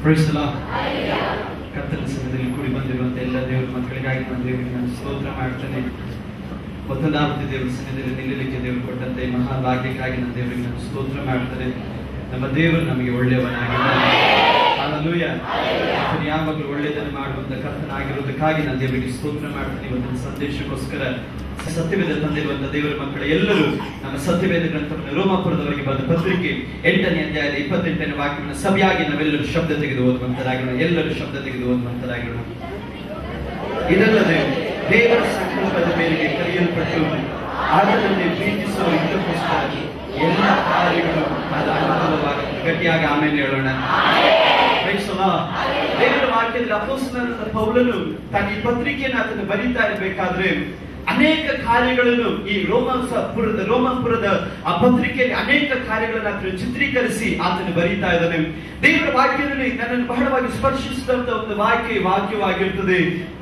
Praise the Lord. ಕರ್ತನ ಸಮಯದಲ್ಲಿ ಕೂಡಿ ಬಂದಿರುವಂತ ಎಲ್ಲ ದೇವರ ಮಕ್ಕಳಿಗಾಗಿ ನಾನು ದೇವರಿಗೆ ನಾನು ಸ್ತೋತ್ರ ಮಾಡ್ತೇನೆ ಮೊದಲಾವತಿ ದೇವರ ಸಮಯದಲ್ಲಿ ನಿಲ್ಲಲಿಕ್ಕೆ ದೇವರು ಕೊಟ್ಟಂತೆ ಈ ಮಹಾಭಾಗ್ಯಕ್ಕಾಗಿ ನಾನು ದೇವರಿಗೆ ನಾನು ಸ್ತೋತ್ರ ಮಾಡ್ತೇನೆ ನಮ್ಮ ದೇವರು ನಮಗೆ ಒಳ್ಳೆಯವನಾಗಿದ್ದಾನೆ Hallelujah. ಆತನು ಯಾವಾಗಲೂ ಒಳ್ಳೆಯದನ್ನು ಮಾಡುವಂತ ಕರ್ತನಾಗಿರುವುದಕ್ಕಾಗಿ ನಾನು ದೇವರಿಗೆ ಸ್ತೋತ್ರ ಮಾಡ್ತೇನೆ ಇವತ್ತಿನ ಸಂದೇಶಕ್ಕೋಸ್ಕರ ಸತ್ಯವೇದ ತಂದಿರುವಂತ ದೇವರ ಮಕ್ಕಳ ಎಲ್ಲರೂ ನಮ್ಮ ಸತ್ಯವೇದ ಗ್ರಂಥವನ್ನು ರೋಮಾಪುರದವರೆಗೆ ಬಂದ ಪತ್ರಿಕೆ ಎಂಟನೇ ಅಧ್ಯಾಯದ ಇಪ್ಪತ್ತೆಂಟನೇ ವಾಕ್ಯವನ್ನು ಸಭೆಯಾಗಿ ನಾವೆಲ್ಲರೂ ಶಬ್ದ ತೆಗೆದು ಓದುವಂತರಾಗಿರೋಣ ಎಲ್ಲರೂ ಶಬ್ದ ತೆಗೆದು ಓದುವಂತರಾಗಿರೋಣ ಇದಲ್ಲದೆ ದೇವರ ಸಂಕಲ್ಪದ ಮೇರೆಗೆ ಕರೆಯಲ್ಪಟ್ಟು ಆತನನ್ನೇ ಪ್ರೀತಿಸುವ ಇದಕ್ಕೋಸ್ಕರ ಎಲ್ಲ ಕಾರ್ಯಗಳು ಅದು ಅನುಕೂಲವಾಗುತ್ತೆ ಗಟ್ಟಿಯಾಗಿ ಆಮೇಲೆ ಹೇಳೋಣ Praise the Lord. ದೇವರ ವಾಕ್ಯದಲ್ಲಿ ಅಪೋಸ್ತಲನಾದ ಪೌಲನು ತನ್ನ ಈ ಪತ್ರಿಕೆಯನ್ನು ಆತನು ಬರೀತಾ ಇರಬೇಕಾದ್ರೆ ಅನೇಕ ಕಾರ್ಯಗಳನ್ನು ಈ ರೋಮಾಪುರದ ರೋಮಾಪುರದ ಆ ಪತ್ರಿಕೆಯಲ್ಲಿ ಅನೇಕ ಕಾರ್ಯಗಳನ್ನು ಆತನು ಚಿತ್ರೀಕರಿಸಿ ಆತನು ಬರೀತಾ ಇದ್ದಾನೆ ದೇವರ ವಾಕ್ಯದಲ್ಲಿ ನನ್ನನ್ನು ಬಹಳವಾಗಿ ಸ್ಪರ್ಶಿಸಿದಂತ ಒಂದು ವಾಕ್ಯ ಈ ವಾಕ್ಯವಾಗಿರ್ತದೆ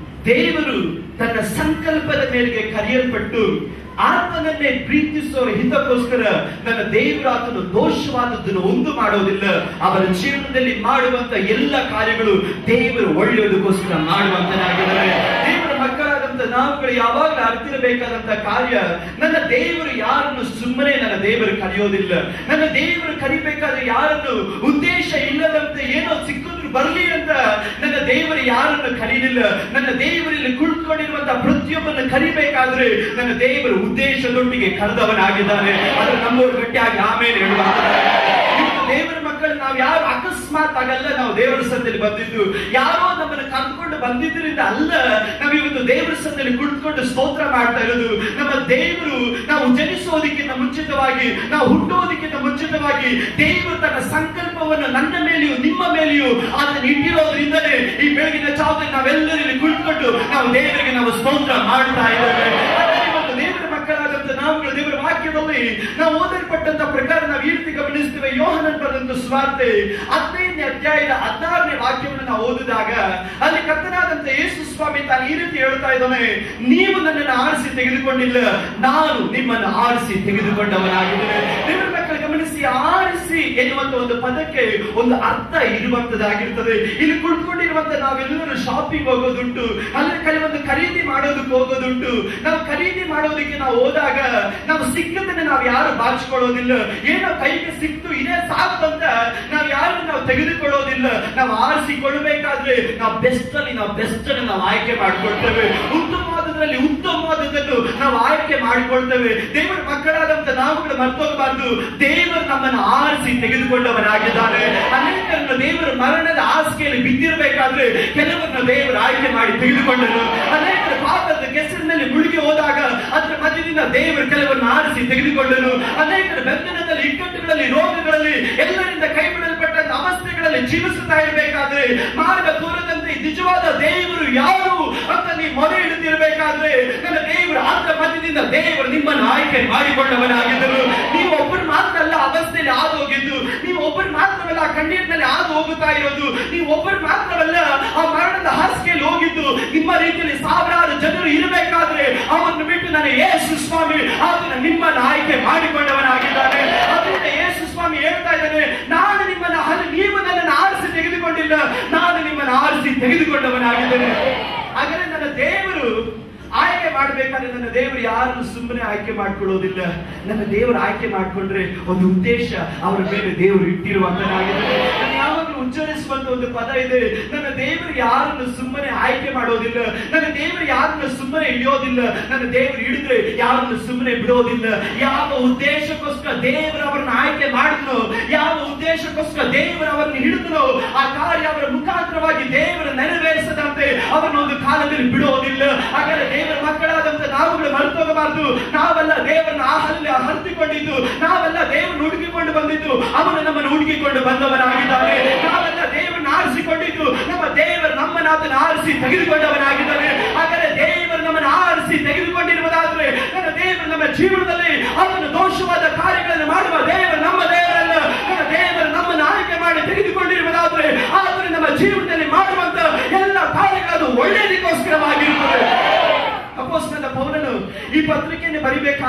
ದೇವರು ತನ್ನ ಸಂಕಲ್ಪದ ಮೇರೆಗೆ ಕರೆಯಲ್ಪಟ್ಟು ಆತನನ್ನೇ ಪ್ರೀತಿಸುವ ಹಿತಕ್ಕೋಸ್ಕರ ನನ್ನ ದೇವರು ಆತನು ದೋಷವಾದದ್ದನ್ನು ಒಂದು ಮಾಡೋದಿಲ್ಲ ಅವರ ಜೀವನದಲ್ಲಿ ಮಾಡುವಂತ ಎಲ್ಲ ಕಾರ್ಯಗಳು ದೇವರು ಒಳ್ಳೆಯದಕ್ಕೋಸ್ಕರ ಮಾಡುವಂತನಾಗಿದ್ದಾರೆ ದೇವರ ಮಕ್ಕಳಾದಂತ ನಾವುಗಳು ಯಾವಾಗಲೂ ಅರ್ತಿರಬೇಕಾದಂತ ಕಾರ್ಯ ನನ್ನ ದೇವರು ಯಾರನ್ನು ಸುಮ್ಮನೆ ನನ್ನ ದೇವರು ಕರೆಯೋದಿಲ್ಲ ನನ್ನ ದೇವರು ಕರಿಬೇಕಾದ್ರೆ ಯಾರನ್ನು ಉದ್ದೇಶ ಇಲ್ಲದಂತೆ ಏನೋ ಸಿಕ್ಕಿದ್ರು ಬರಲಿ ಅಂತ ನನ್ನ ದೇವರು ಯಾರನ್ನು ಕರೀಲಿಲ್ಲ ನನ್ನ ದೇವರಲ್ಲಿ ಕುಳಿತುಕೊಂಡಿರುವಂತಹ ಪ್ರತಿಯೊಬ್ಬನ್ನು ಕರಿಬೇಕಾದ್ರೆ ನನ್ನ ದೇವರು ಉದ್ದೇಶದೊಂದಿಗೆ ಕರೆದವನಾಗಿದ್ದಾನೆ ಅದು ನಮ್ಮವರು ಗಟ್ಟಿಯಾಗಿ ಆಮೇಲೆ ಹೇಳುವ ಇವತ್ತು ದೇವರ ಮಕ್ಕಳು ನಾವು ಯಾರು ಅಕಸ್ಮಾತ್ ಆಗಲ್ಲ ನಾವು ದೇವರ ಸಂದಲ್ಲಿ ಬಂದಿದ್ದು ಯಾರೋ ನಮ್ಮನ್ನು ಕರೆದುಕೊಂಡು ಬಂದಿದ್ದರಿಂದ ಅಲ್ಲ ನಾವು ಇವತ್ತು ದೇವರ ಸಂದಲ್ಲಿ ಕುಳಿತುಕೊಂಡು ಸ್ತೋತ್ರ ಮಾಡ್ತಾ ಇರೋದು ನಮ್ಮ ದೇವರು ನಾವು ಜನಿಸೋದಕ್ಕಿಂತ ಮುಂಚಿತವಾಗಿ ನಾವು ಹುಟ್ಟೋದಕ್ಕಿಂತ ಮುಂಚಿತವಾಗಿ ದೇವರು ತನ್ನ ಸಂಕಲ್ಪವನ್ನು ನನ್ನ ಮೇಲೆಯೂ ನಿಮ್ಮ ಮೇಲೆಯೂ ಅದನ್ನು ಇಟ್ಟಿರೋದ್ರಿಂದಲೇ ಈ ಬೆಳಗಿನ ಜಾವದಲ್ಲಿ ನಾವೆಲ್ಲರಲ್ಲಿ ಕುಳಿತುಕೊಂಡು ನಾವು ದೇವರಿಗೆ ನಾವು ಸ್ತೋತ್ರ ಮಾಡ್ತಾ ಇದ್ದೇವೆ ಹಾಗಾಗಿ ಇವತ್ತು ದೇವರ ಮಕ್ಕಳಾದಂತ ನಾವುಗಳು ದೇವರ ವಾಕ್ಯದಲ್ಲಿ ನಾವು ಓದಲ್ಪಟ್ಟಂತ ಪ್ರಕಾರ ನಾವು ಈ ರೀತಿ ಗಮನಿಸ್ತೇವೆ ಯೋಹನನ್ ಬರೆದಂತ ಸ್ವಾರ್ತೆ ಹದಿನೈದನೇ ಅಧ್ಯಾಯದ ಹದಿನಾರನೇ ವಾಕ್ಯವನ್ನು ನಾವು ಓದಿದಾಗ ಅಲ್ಲಿ ಕರ್ತನಾದಂತ ಯೇಸು ಸ್ವಾಮಿ ತಾನು ಈ ರೀತಿ ಹೇಳ್ತಾ ಇದ್ದಾನೆ ನೀವು ನನ್ನನ್ನು ಆರಿಸಿ ತೆಗೆದುಕೊಂಡಿಲ್ಲ ನಾನು ನಿಮ್ಮನ್ನು ಆರಿಸಿ ತೆಗೆದುಕೊಂಡವನಾಗಿದ್ದೇನೆ ದೇವರ ಮಕ್ಕಳು ಗಮನಿಸಿ ಆರಿಸಿ ಎನ್ನುವಂತ ಒಂದು ಪದಕ್ಕೆ ಒಂದು ಅರ್ಥ ಇರುವಂತದಾಗಿರ್ತದೆ ಇಲ್ಲಿ ಕುಳಿತುಕೊಂಡಿರುವಂತ ನಾವೆಲ್ಲರೂ ಶಾಪಿಂಗ್ ಹೋಗೋದುಂಟು ಅಲ್ಲಿ ಕೆಲವೊಂದು ಖರೀದಿ ಮಾಡೋದಕ್ಕೆ ಹೋಗೋದುಂಟು ನಾವು ಖರೀದಿ ಮಾಡೋದಕ್ಕೆ ನಾವು ಹೋದಾಗ ನಾವು ಸಿಕ್ಕದನ್ನ ನಾವು ಯಾರು ಬಾಚಿಕೊಳ್ಳೋದಿಲ್ಲ ಏನೋ ಕೈಗೆ ಸಿಕ್ತು ಇದೇ ಸಾಕು ಅಂತ ನಾವು ಯಾರು ನಾವು ತೆಗೆದುಕೊಳ್ಳೋದಿಲ್ಲ ನಾವು ಆರಿಸಿಕೊಳ್ಳಬೇಕಾದ್ರೆ ನಾವು ಬೆಸ್ಟ್ ಅಲ್ಲಿ ನಾವು ಬೆಸ್ಟ್ ಅನ್ನು ನಾವು ಆಯ್ಕೆ ಮಾಡ್ಕೊಳ್ತೇವೆ ಉತ್ತಮವಾದದ್ರಲ್ಲಿ ಉತ್ತಮವಾದದನ್ನು ನಾವು ಆಯ್ಕೆ ಮಾಡಿಕೊಳ್ತೇವೆ ದೇವರ ಮಕ್ಕಳಾದಂತ ನಾವುಗಳು ಮರ್ತೋಗಬಾರ್ದು ದೇವರು ನಮ್ಮನ್ನು ಆರಿಸಿ ತೆಗೆದುಕೊಂಡವನಾಗಿದ್ದಾನೆ ಅನೇಕರನ್ನು ದೇವರ ಮರಣದ ಹಾಸಿಗೆಯಲ್ಲಿ ಬಿದ್ದಿರಬೇಕಾದ್ರೆ ಕೆಲವರನ್ನು ದೇವರು ಆಯ್ಕೆ ಮಾಡಿ ತೆಗೆದುಕೊಂಡರು ಅನೇಕರ ಪಾಪದ ಕೆಸರಿನಲ್ಲಿ ಮುಳುಗಿ ಹೋದಾಗ ಅದರ ಮಧ್ಯದಿಂದ ದೇವರು ಕೆಲವರನ್ನು ಆರಿಸಿ ತೆಗೆದುಕೊಂಡರು ಅನೇಕರ ಬಂಧನದಲ್ಲಿ ಇಕ್ಕಟ್ಟುಗಳಲ್ಲಿ ರೋಗಗಳಲ್ಲಿ ಎಲ್ಲರಿಂದ ಕೈ ಬಿಡಲ್ಪಟ್ಟ ಅವಸ್ಥೆಗಳಲ್ಲಿ ಜೀವಿಸುತ್ತಾ ಇರಬೇಕಾದ್ರೆ ಮಾರ್ಗ ತೋರದಂತೆ ನಿಜವಾದ ದೇವರು ಯಾರು ಅಂತ ನೀವು ಮೊರೆ ಹಿಡಿದಿರಬೇಕಾದ್ರೆ ನನ್ನ ದೇವರು ಅದರ ಮಧ್ಯದಿಂದ ದೇವರು ನಿಮ್ಮನ್ನು ಆಯ್ಕೆ ಮಾಡಿಕೊಂಡವನಾಗಿದ್ದರು ನೀವು ಒಬ್ಬರು ಮಾತ್ರ ಅಲ್ಲ ಅವಸ್ಥೆಯಲ್ಲಿ ಹಾದು ಹೋಗಿದ್ದು ನೀವು ಒಬ್ಬರು ಮಾತ್ರವಲ್ಲ ಕಣ್ಣೀರಿನಲ್ಲಿ ಹಾದು ಹೋಗುತ್ತಾ ಇರೋದು ನೀವು ಒಬ್ಬರು ಮಾತ್ರವಲ್ಲ ಆ ಮರಣದ ಹಾಸಿಗೆಯಲ್ಲಿ ಹೋಗಿದ್ದು ನಿಮ್ಮ ರೀತಿಯಲ್ಲಿ ಸಾವಿರಾರು ಜನರು ಇರಬೇಕಾದ್ರೆ ಅವನು ಬಿಟ್ಟು ನಾನು ಯೇಸು ಸ್ವಾಮಿ ಆತನ ನಿಮ್ಮನ್ನು ಆಯ್ಕೆ ಮಾಡಿಕೊಂಡವನಾಗಿದ್ದಾನೆ ಅದರಿಂದ ಯೇಸು ಸ್ವಾಮಿ ಹೇಳ್ತಾ ಇದ್ದಾನೆ ನಾನು ನಿಮ್ಮನ್ನ ಅಲ್ಲಿ ನೀವು ನನ್ನನ್ನು ಆರಿಸಿ ತೆಗೆದುಕೊಂಡಿಲ್ಲ ನಾನು ನಿಮ್ಮನ್ನು ಆರಿಸಿ ತೆಗೆದುಕೊಂಡವನಾಗಿದ್ದೇನೆ ಹಾಗಾದ್ರೆ ನನ್ನ ದೇವರು ಆಯ್ಕೆ ಮಾಡ್ಬೇಕಾದ್ರೆ ನನ್ನ ದೇವರು ಯಾರನ್ನು ಸುಮ್ಮನೆ ಆಯ್ಕೆ ಮಾಡ್ಕೊಳ್ಳೋದಿಲ್ಲ ನನ್ನ ದೇವರು ಆಯ್ಕೆ ಮಾಡ್ಕೊಂಡ್ರೆ ಒಂದು ಉದ್ದೇಶ ಅವರ ಮೇಲೆ ದೇವರು ಇಟ್ಟಿರುವಂತನಾಗಿದೆ ನಾನು ಯಾವಾಗಲೂ ಉಚ್ಚರಿಸುವಂತ ಒಂದು ಪದ ಇದೆ ನನ್ನ ದೇವರು ಯಾರನ್ನು ಸುಮ್ಮನೆ ಆಯ್ಕೆ ಮಾಡೋದಿಲ್ಲ ನನ್ನ ದೇವರು ಯಾರನ್ನು ಸುಮ್ಮನೆ ಹಿಡಿಯೋದಿಲ್ಲ ನನ್ನ ದೇವರು ಹಿಡಿದ್ರೆ ಯಾರನ್ನು ಸುಮ್ಮನೆ ಬಿಡೋದಿಲ್ಲ ಯಾವ ಉದ್ದೇಶಕ್ಕೋಸ್ಕರ ದೇವರು ಅವರನ್ನು ಆಯ್ಕೆ ಮಾಡಿದ್ನೋ ಯಾವ ಉದ್ದೇಶಕ್ಕೋಸ್ಕರ ದೇವರು ಅವರನ್ನು ಹಿಡಿದ್ನೋ ಆ ಕಾರ್ಯ ಅವರ ಮುಖಾಂತರವಾಗಿ ದೇವರು ನೆರವೇರಿಸದಂತೆ ಅವರನ್ನು ಒಂದು ಕಾಲದಲ್ಲಿ ಬಿಡೋದಿಲ್ಲ ಹಾಗಾದ್ರೆ ದೇವರ ಮಕ್ಕಳಾದಂತ ನಾವುಗಳು ಮರೆತೋಗಬಾರದು ನಾವೆಲ್ಲ ದೇವರನ್ನ ಆ ಹಲ್ಲಿ ಹತ್ತಿಕೊಂಡಿದ್ದು ನಾವೆಲ್ಲ ದೇವರನ್ನು ಹುಡುಕಿಕೊಂಡು ಬಂದಿದ್ದು ಅವನು ನಮ್ಮನ್ನು ಹುಡುಕಿಕೊಂಡು ಬಂದವನಾಗಿದ್ದಾನೆ ನಾವೆಲ್ಲ ದೇವರನ್ನ ಆರಿಸಿಕೊಂಡಿದ್ದು ನಮ್ಮ ದೇವರು ನಮ್ಮನ್ನ ಅದನ್ನು ಆರಿಸಿ ತೆಗೆದುಕೊಂಡವನಾಗಿದ್ದಾನೆ ಹಾಗಾದ್ರೆ ದೇವರು ನಮ್ಮನ್ನು ಆರಿಸಿ ತೆಗೆದುಕೊಂಡಿರುವುದಾದ್ರೆ ನನ್ನ ದೇವರು ನಮ್ಮ ಜೀವನದಲ್ಲಿ ಅವನು ದೋಷವಾದ ಕಾರ್ಯಗಳನ್ನು ಮಾಡುವ ದೇವರು ನಮ್ಮ ದೇವರಲ್ಲ ನನ್ನ ದೇವರು ನಮ್ಮನ್ನು ಆಯ್ಕೆ ಮಾಡಿ ತೆಗೆದುಕೊಂಡಿರುವುದಾದ್ರೆ ಆದರೆ ನಮ್ಮ ಜೀವನದಲ್ಲಿ ಮಾಡುವಂತ ಎಲ್ಲ ಕಾರ್ಯಗಳು ಒಳ್ಳೆಯದಕ್ಕೋಸ್ಕರವಾಗಿರುತ್ತದೆ ಅಪೋಸ್ತಲ ಪೌಲನು ಈ ಪತ್ರಿಕೆಯನ್ನು ಬರಿಬೇಕಾದ್ರೆ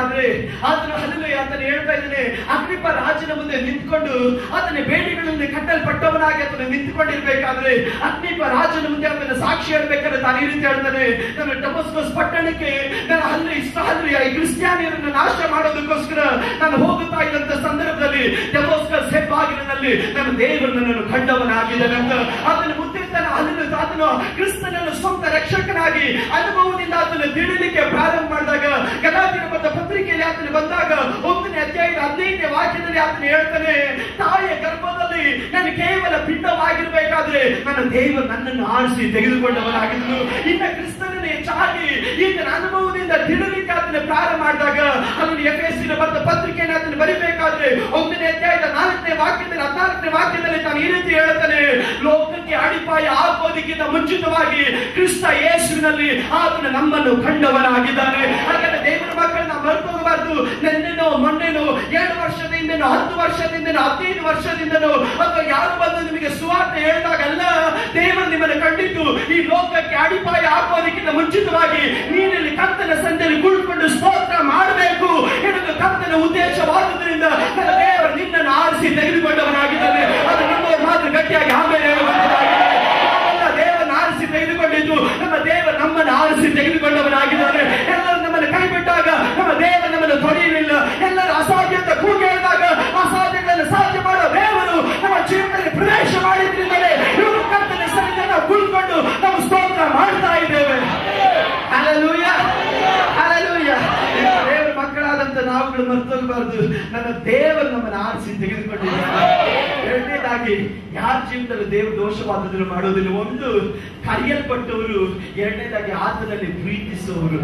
ಬರಬೇಕಾದ್ರೆ ಆತನು ಹಲ್ಲೆ ಆತನು ಹೇಳ್ತಾ ಇದ್ದಾನೆ ಅಗ್ರಿಪ ರಾಜನ ಮುಂದೆ ನಿಂತ್ಕೊಂಡು ಆತನ ಬೇಡಿಗಳಿಂದ ಕಟ್ಟಲ್ಪಟ್ಟವನಾಗಿ ಆತನು ನಿಂತ್ಕೊಂಡಿರ್ಬೇಕಾದ್ರೆ ಅಗ್ನಿಪ ರಾಜನ ಮುಂದೆ ಆತನ ಸಾಕ್ಷಿ ಹೇಳ್ಬೇಕಾದ್ರೆ ತಾನು ಈ ರೀತಿ ಹೇಳ್ತಾನೆ ನನ್ನ ಡಮಸ್ಕಸ್ ಪಟ್ಟಣಕ್ಕೆ ನನ್ನ ಹಲ್ಲೆ ಇಷ್ಟ ಹಲ್ಲೆ ಈ ಕ್ರಿಸ್ಟಿಯಾನಿಯರನ್ನು ನಾಶ ಮಾಡೋದಕ್ಕೋಸ್ಕರ ನಾನು ಹೋಗುತ್ತಾ ಇದ್ದಂತ ಸಂದರ್ಭದಲ್ಲಿ ಡಮಸ್ಕಸ್ ಹೆಬ್ಬಾಗಿಲಿನಲ್ಲಿ ನನ್ನ ದೇವರು ನನ್ನನ್ನು ಕಂಡವನಾಗಿದ್ದಾನೆ ಅಂತ ಆತನ ಮುದ್ದಿರ್ತನ ಹಲ್ಲು ಆತನು ಕ್ರಿಸ್ತನನ್ನು ಸ್ವಂತ ರಕ್ಷಕನಾಗಿ ಅನುಭವದಿಂದ ಆತನು ತಿಳಿಲಿಕ್ಕೆ ಪ್ರಾರಂಭ ಮಾಡಿದಾಗ ಗಲಾತಿನ ಬದ್ದ ಪತ್ರಿಕೆಯಲ್ಲಿ ಆತನು ಬಂದಾಗ ಒಂದನೇ ಅಧ್ಯಾಯದ ಹದಿನೈದನೇ ವಾಕ್ಯದಲ್ಲಿ ಆತನು ಹೇಳ್ತಾನೆ ತಾಯಿಯ ಗರ್ಭದಲ್ಲಿ ನಾನು ಕೇವಲ ಪಿಂಡವಾಗಿರ್ಬೇಕಾದ್ರೆ ನನ್ನ ದೇವರು ನನ್ನನ್ನು ಆರಿಸಿ ತೆಗೆದುಕೊಂಡವನಾಗಿದ್ದನು ಇನ್ನ ಕ್ರಿಸ್ತನನ್ನು ಹೆಚ್ಚಾಗಿ ಈತನ ಅನುಭವದಿಂದ ತಿಳಿಲಿಕ್ಕೆ ಆತನ ಪ್ರಾರಂಭ ಮಾಡಿದಾಗ ಅದನ್ನು ಎಫೆಸಿನ ಬರೆದ ಪತ್ರಿಕೆಯನ್ನು ಆತನು ಬರಿಬೇಕಾದ್ರೆ ಒಂದನೇ ಅಧ್ಯಾಯದ ನಾಲ್ಕನೇ ವಾಕ್ಯದಲ್ಲಿ ಹದಿನಾಲ್ಕನೇ ವಾಕ್ಯದಲ್ಲಿ ತಾನು ಈ ರೀತಿ ಹೇಳ್ತಾನೆ ಲೋಕಕ್ಕೆ ಅಡಿಪಾಯ ಹಾಕೋದಕ್ಕಿಂತ ಮುಂಚಿತವಾಗಿ ಕ್ರಿಸ್ತ ಯೇಸುವಿನಲ್ಲಿ ಆತನು ನಮ್ಮನ್ನು ಕಂಡವನಾಗಿದ್ದಾನೆ ಹಾಗಾದ್ರೆ ದೇವರ ಮಕ್ಕಳನ್ನ ಮರ್ತೋಗಬಾರ್ದು ನೆನ್ನೆನೋ ಮೊನ್ನೆನೋ ಏಳು ವರ್ಷದ ಹಿಂದೆನೋ ಹತ್ತು ವರ್ಷದಿಂದನೋ ಹದಿನೈದು ವರ್ಷದಿಂದನೋ ಅಥವಾ ಯಾರು ಬಂದು ನಿಮಗೆ ಸುವಾರ್ತೆ ಹೇಳಿದಾಗಲ್ಲ ದೇವರು ನಿಮ್ಮನ್ನು ಕಂಡಿದ್ದು ಈ ಲೋಕಕ್ಕೆ ಅಡಿಪಾಯ ಹಾಕೋದಕ್ಕಿಂತ ಮುಂಚಿತವಾಗಿ ನೀನಲ್ಲಿ ಕರ್ತನ ಸಂಜೆಯಲ್ಲಿ ಕುಳಿತುಕೊಂಡು ಸ್ತೋತ್ರ ಮಾಡಬೇಕು ಎನ್ನುವುದು ಕರ್ತನ ಉದ್ದೇಶವಾದುದರಿಂದ ನನ್ನ ದೇವರು ನಿನ್ನನ್ನು ಆರಿಸಿ ತೆಗೆದುಕೊಂಡವನಾಗಿದ್ದಾನೆ ಅದು ನಿಮ್ಮವರು ಮಾತ್ರ ಗಟ್ಟಿಯಾಗಿ ಆಮೇಲೆ ಹೇಳುವಂತದ್ದಾಗಿದೆ. ನಾವೆಲ್ಲ ದೇವರನ್ನು ಆರಿಸಿ ತೆಗೆದುಕೊಂಡಿದ್ದು ನಮ್ಮ ದೇವರು ನಮ್ಮನ್ನು ಆರಿಸಿ ತೆಗೆದುಕೊಂಡವನಾಗಿದ್ದಾನೆ ಎಲ್ಲರೂ ನಮ್ಮನ್ನು ಕೈ ಬಿಟ್ಟಾಗ ನಮ್ಮ ದೇವರು ನಮ್ಮನ್ನು ತೊಡೆಯಲಿಲ್ಲ ಎಲ್ಲರೂ ಅಸಾಧ್ಯ ಅಂತ ಕೂಗಿ ಹೇಳಿದಾಗ ಅಸಾಧ್ಯಗಳನ್ನು ಸಾಧ್ಯ ಮಾಡೋ ದೇವರು ನಮ್ಮ ಜೀವನದಲ್ಲಿ ಪ್ರವೇಶ ಮಾಡಿದ್ರಿಂದಲೇ ಇವರು ಕರ್ತನ ಸನ್ನಿಧಿಯಲ್ಲಿ ನಾವು ಕುಳಿತುಕೊಂಡು ನಾವು ಸ್ತೋತ್ರ ಮಾಡ್ತಾ ಇದ್ದೇವೆ ಹalleluya ಹalleluya ದೇವರ ಮಕ್ಕಳಾದಂತ ನಾವುಗಳು ಮರ್ತೋಗಬಾರದು ನನ್ನ ದೇವರು ನಮ್ಮನ್ನು ಆರಿಸಿ ತೆಗೆದುಕೊಂಡಿದ್ದಾನೆ ಎರಡನೇದಾಗಿ ಯಾರ ಜೀವನದಲ್ಲಿ ದೇವರು ದೋಷವಾದದನ್ನು ಮಾಡೋದಿಲ್ಲ ಒಂದು ಕರೆಯಲ್ಪಟ್ಟವರು ಎರಡನೇದಾಗಿ ಆತನಲ್ಲಿ ಪ್ರೀತಿಸುವವರು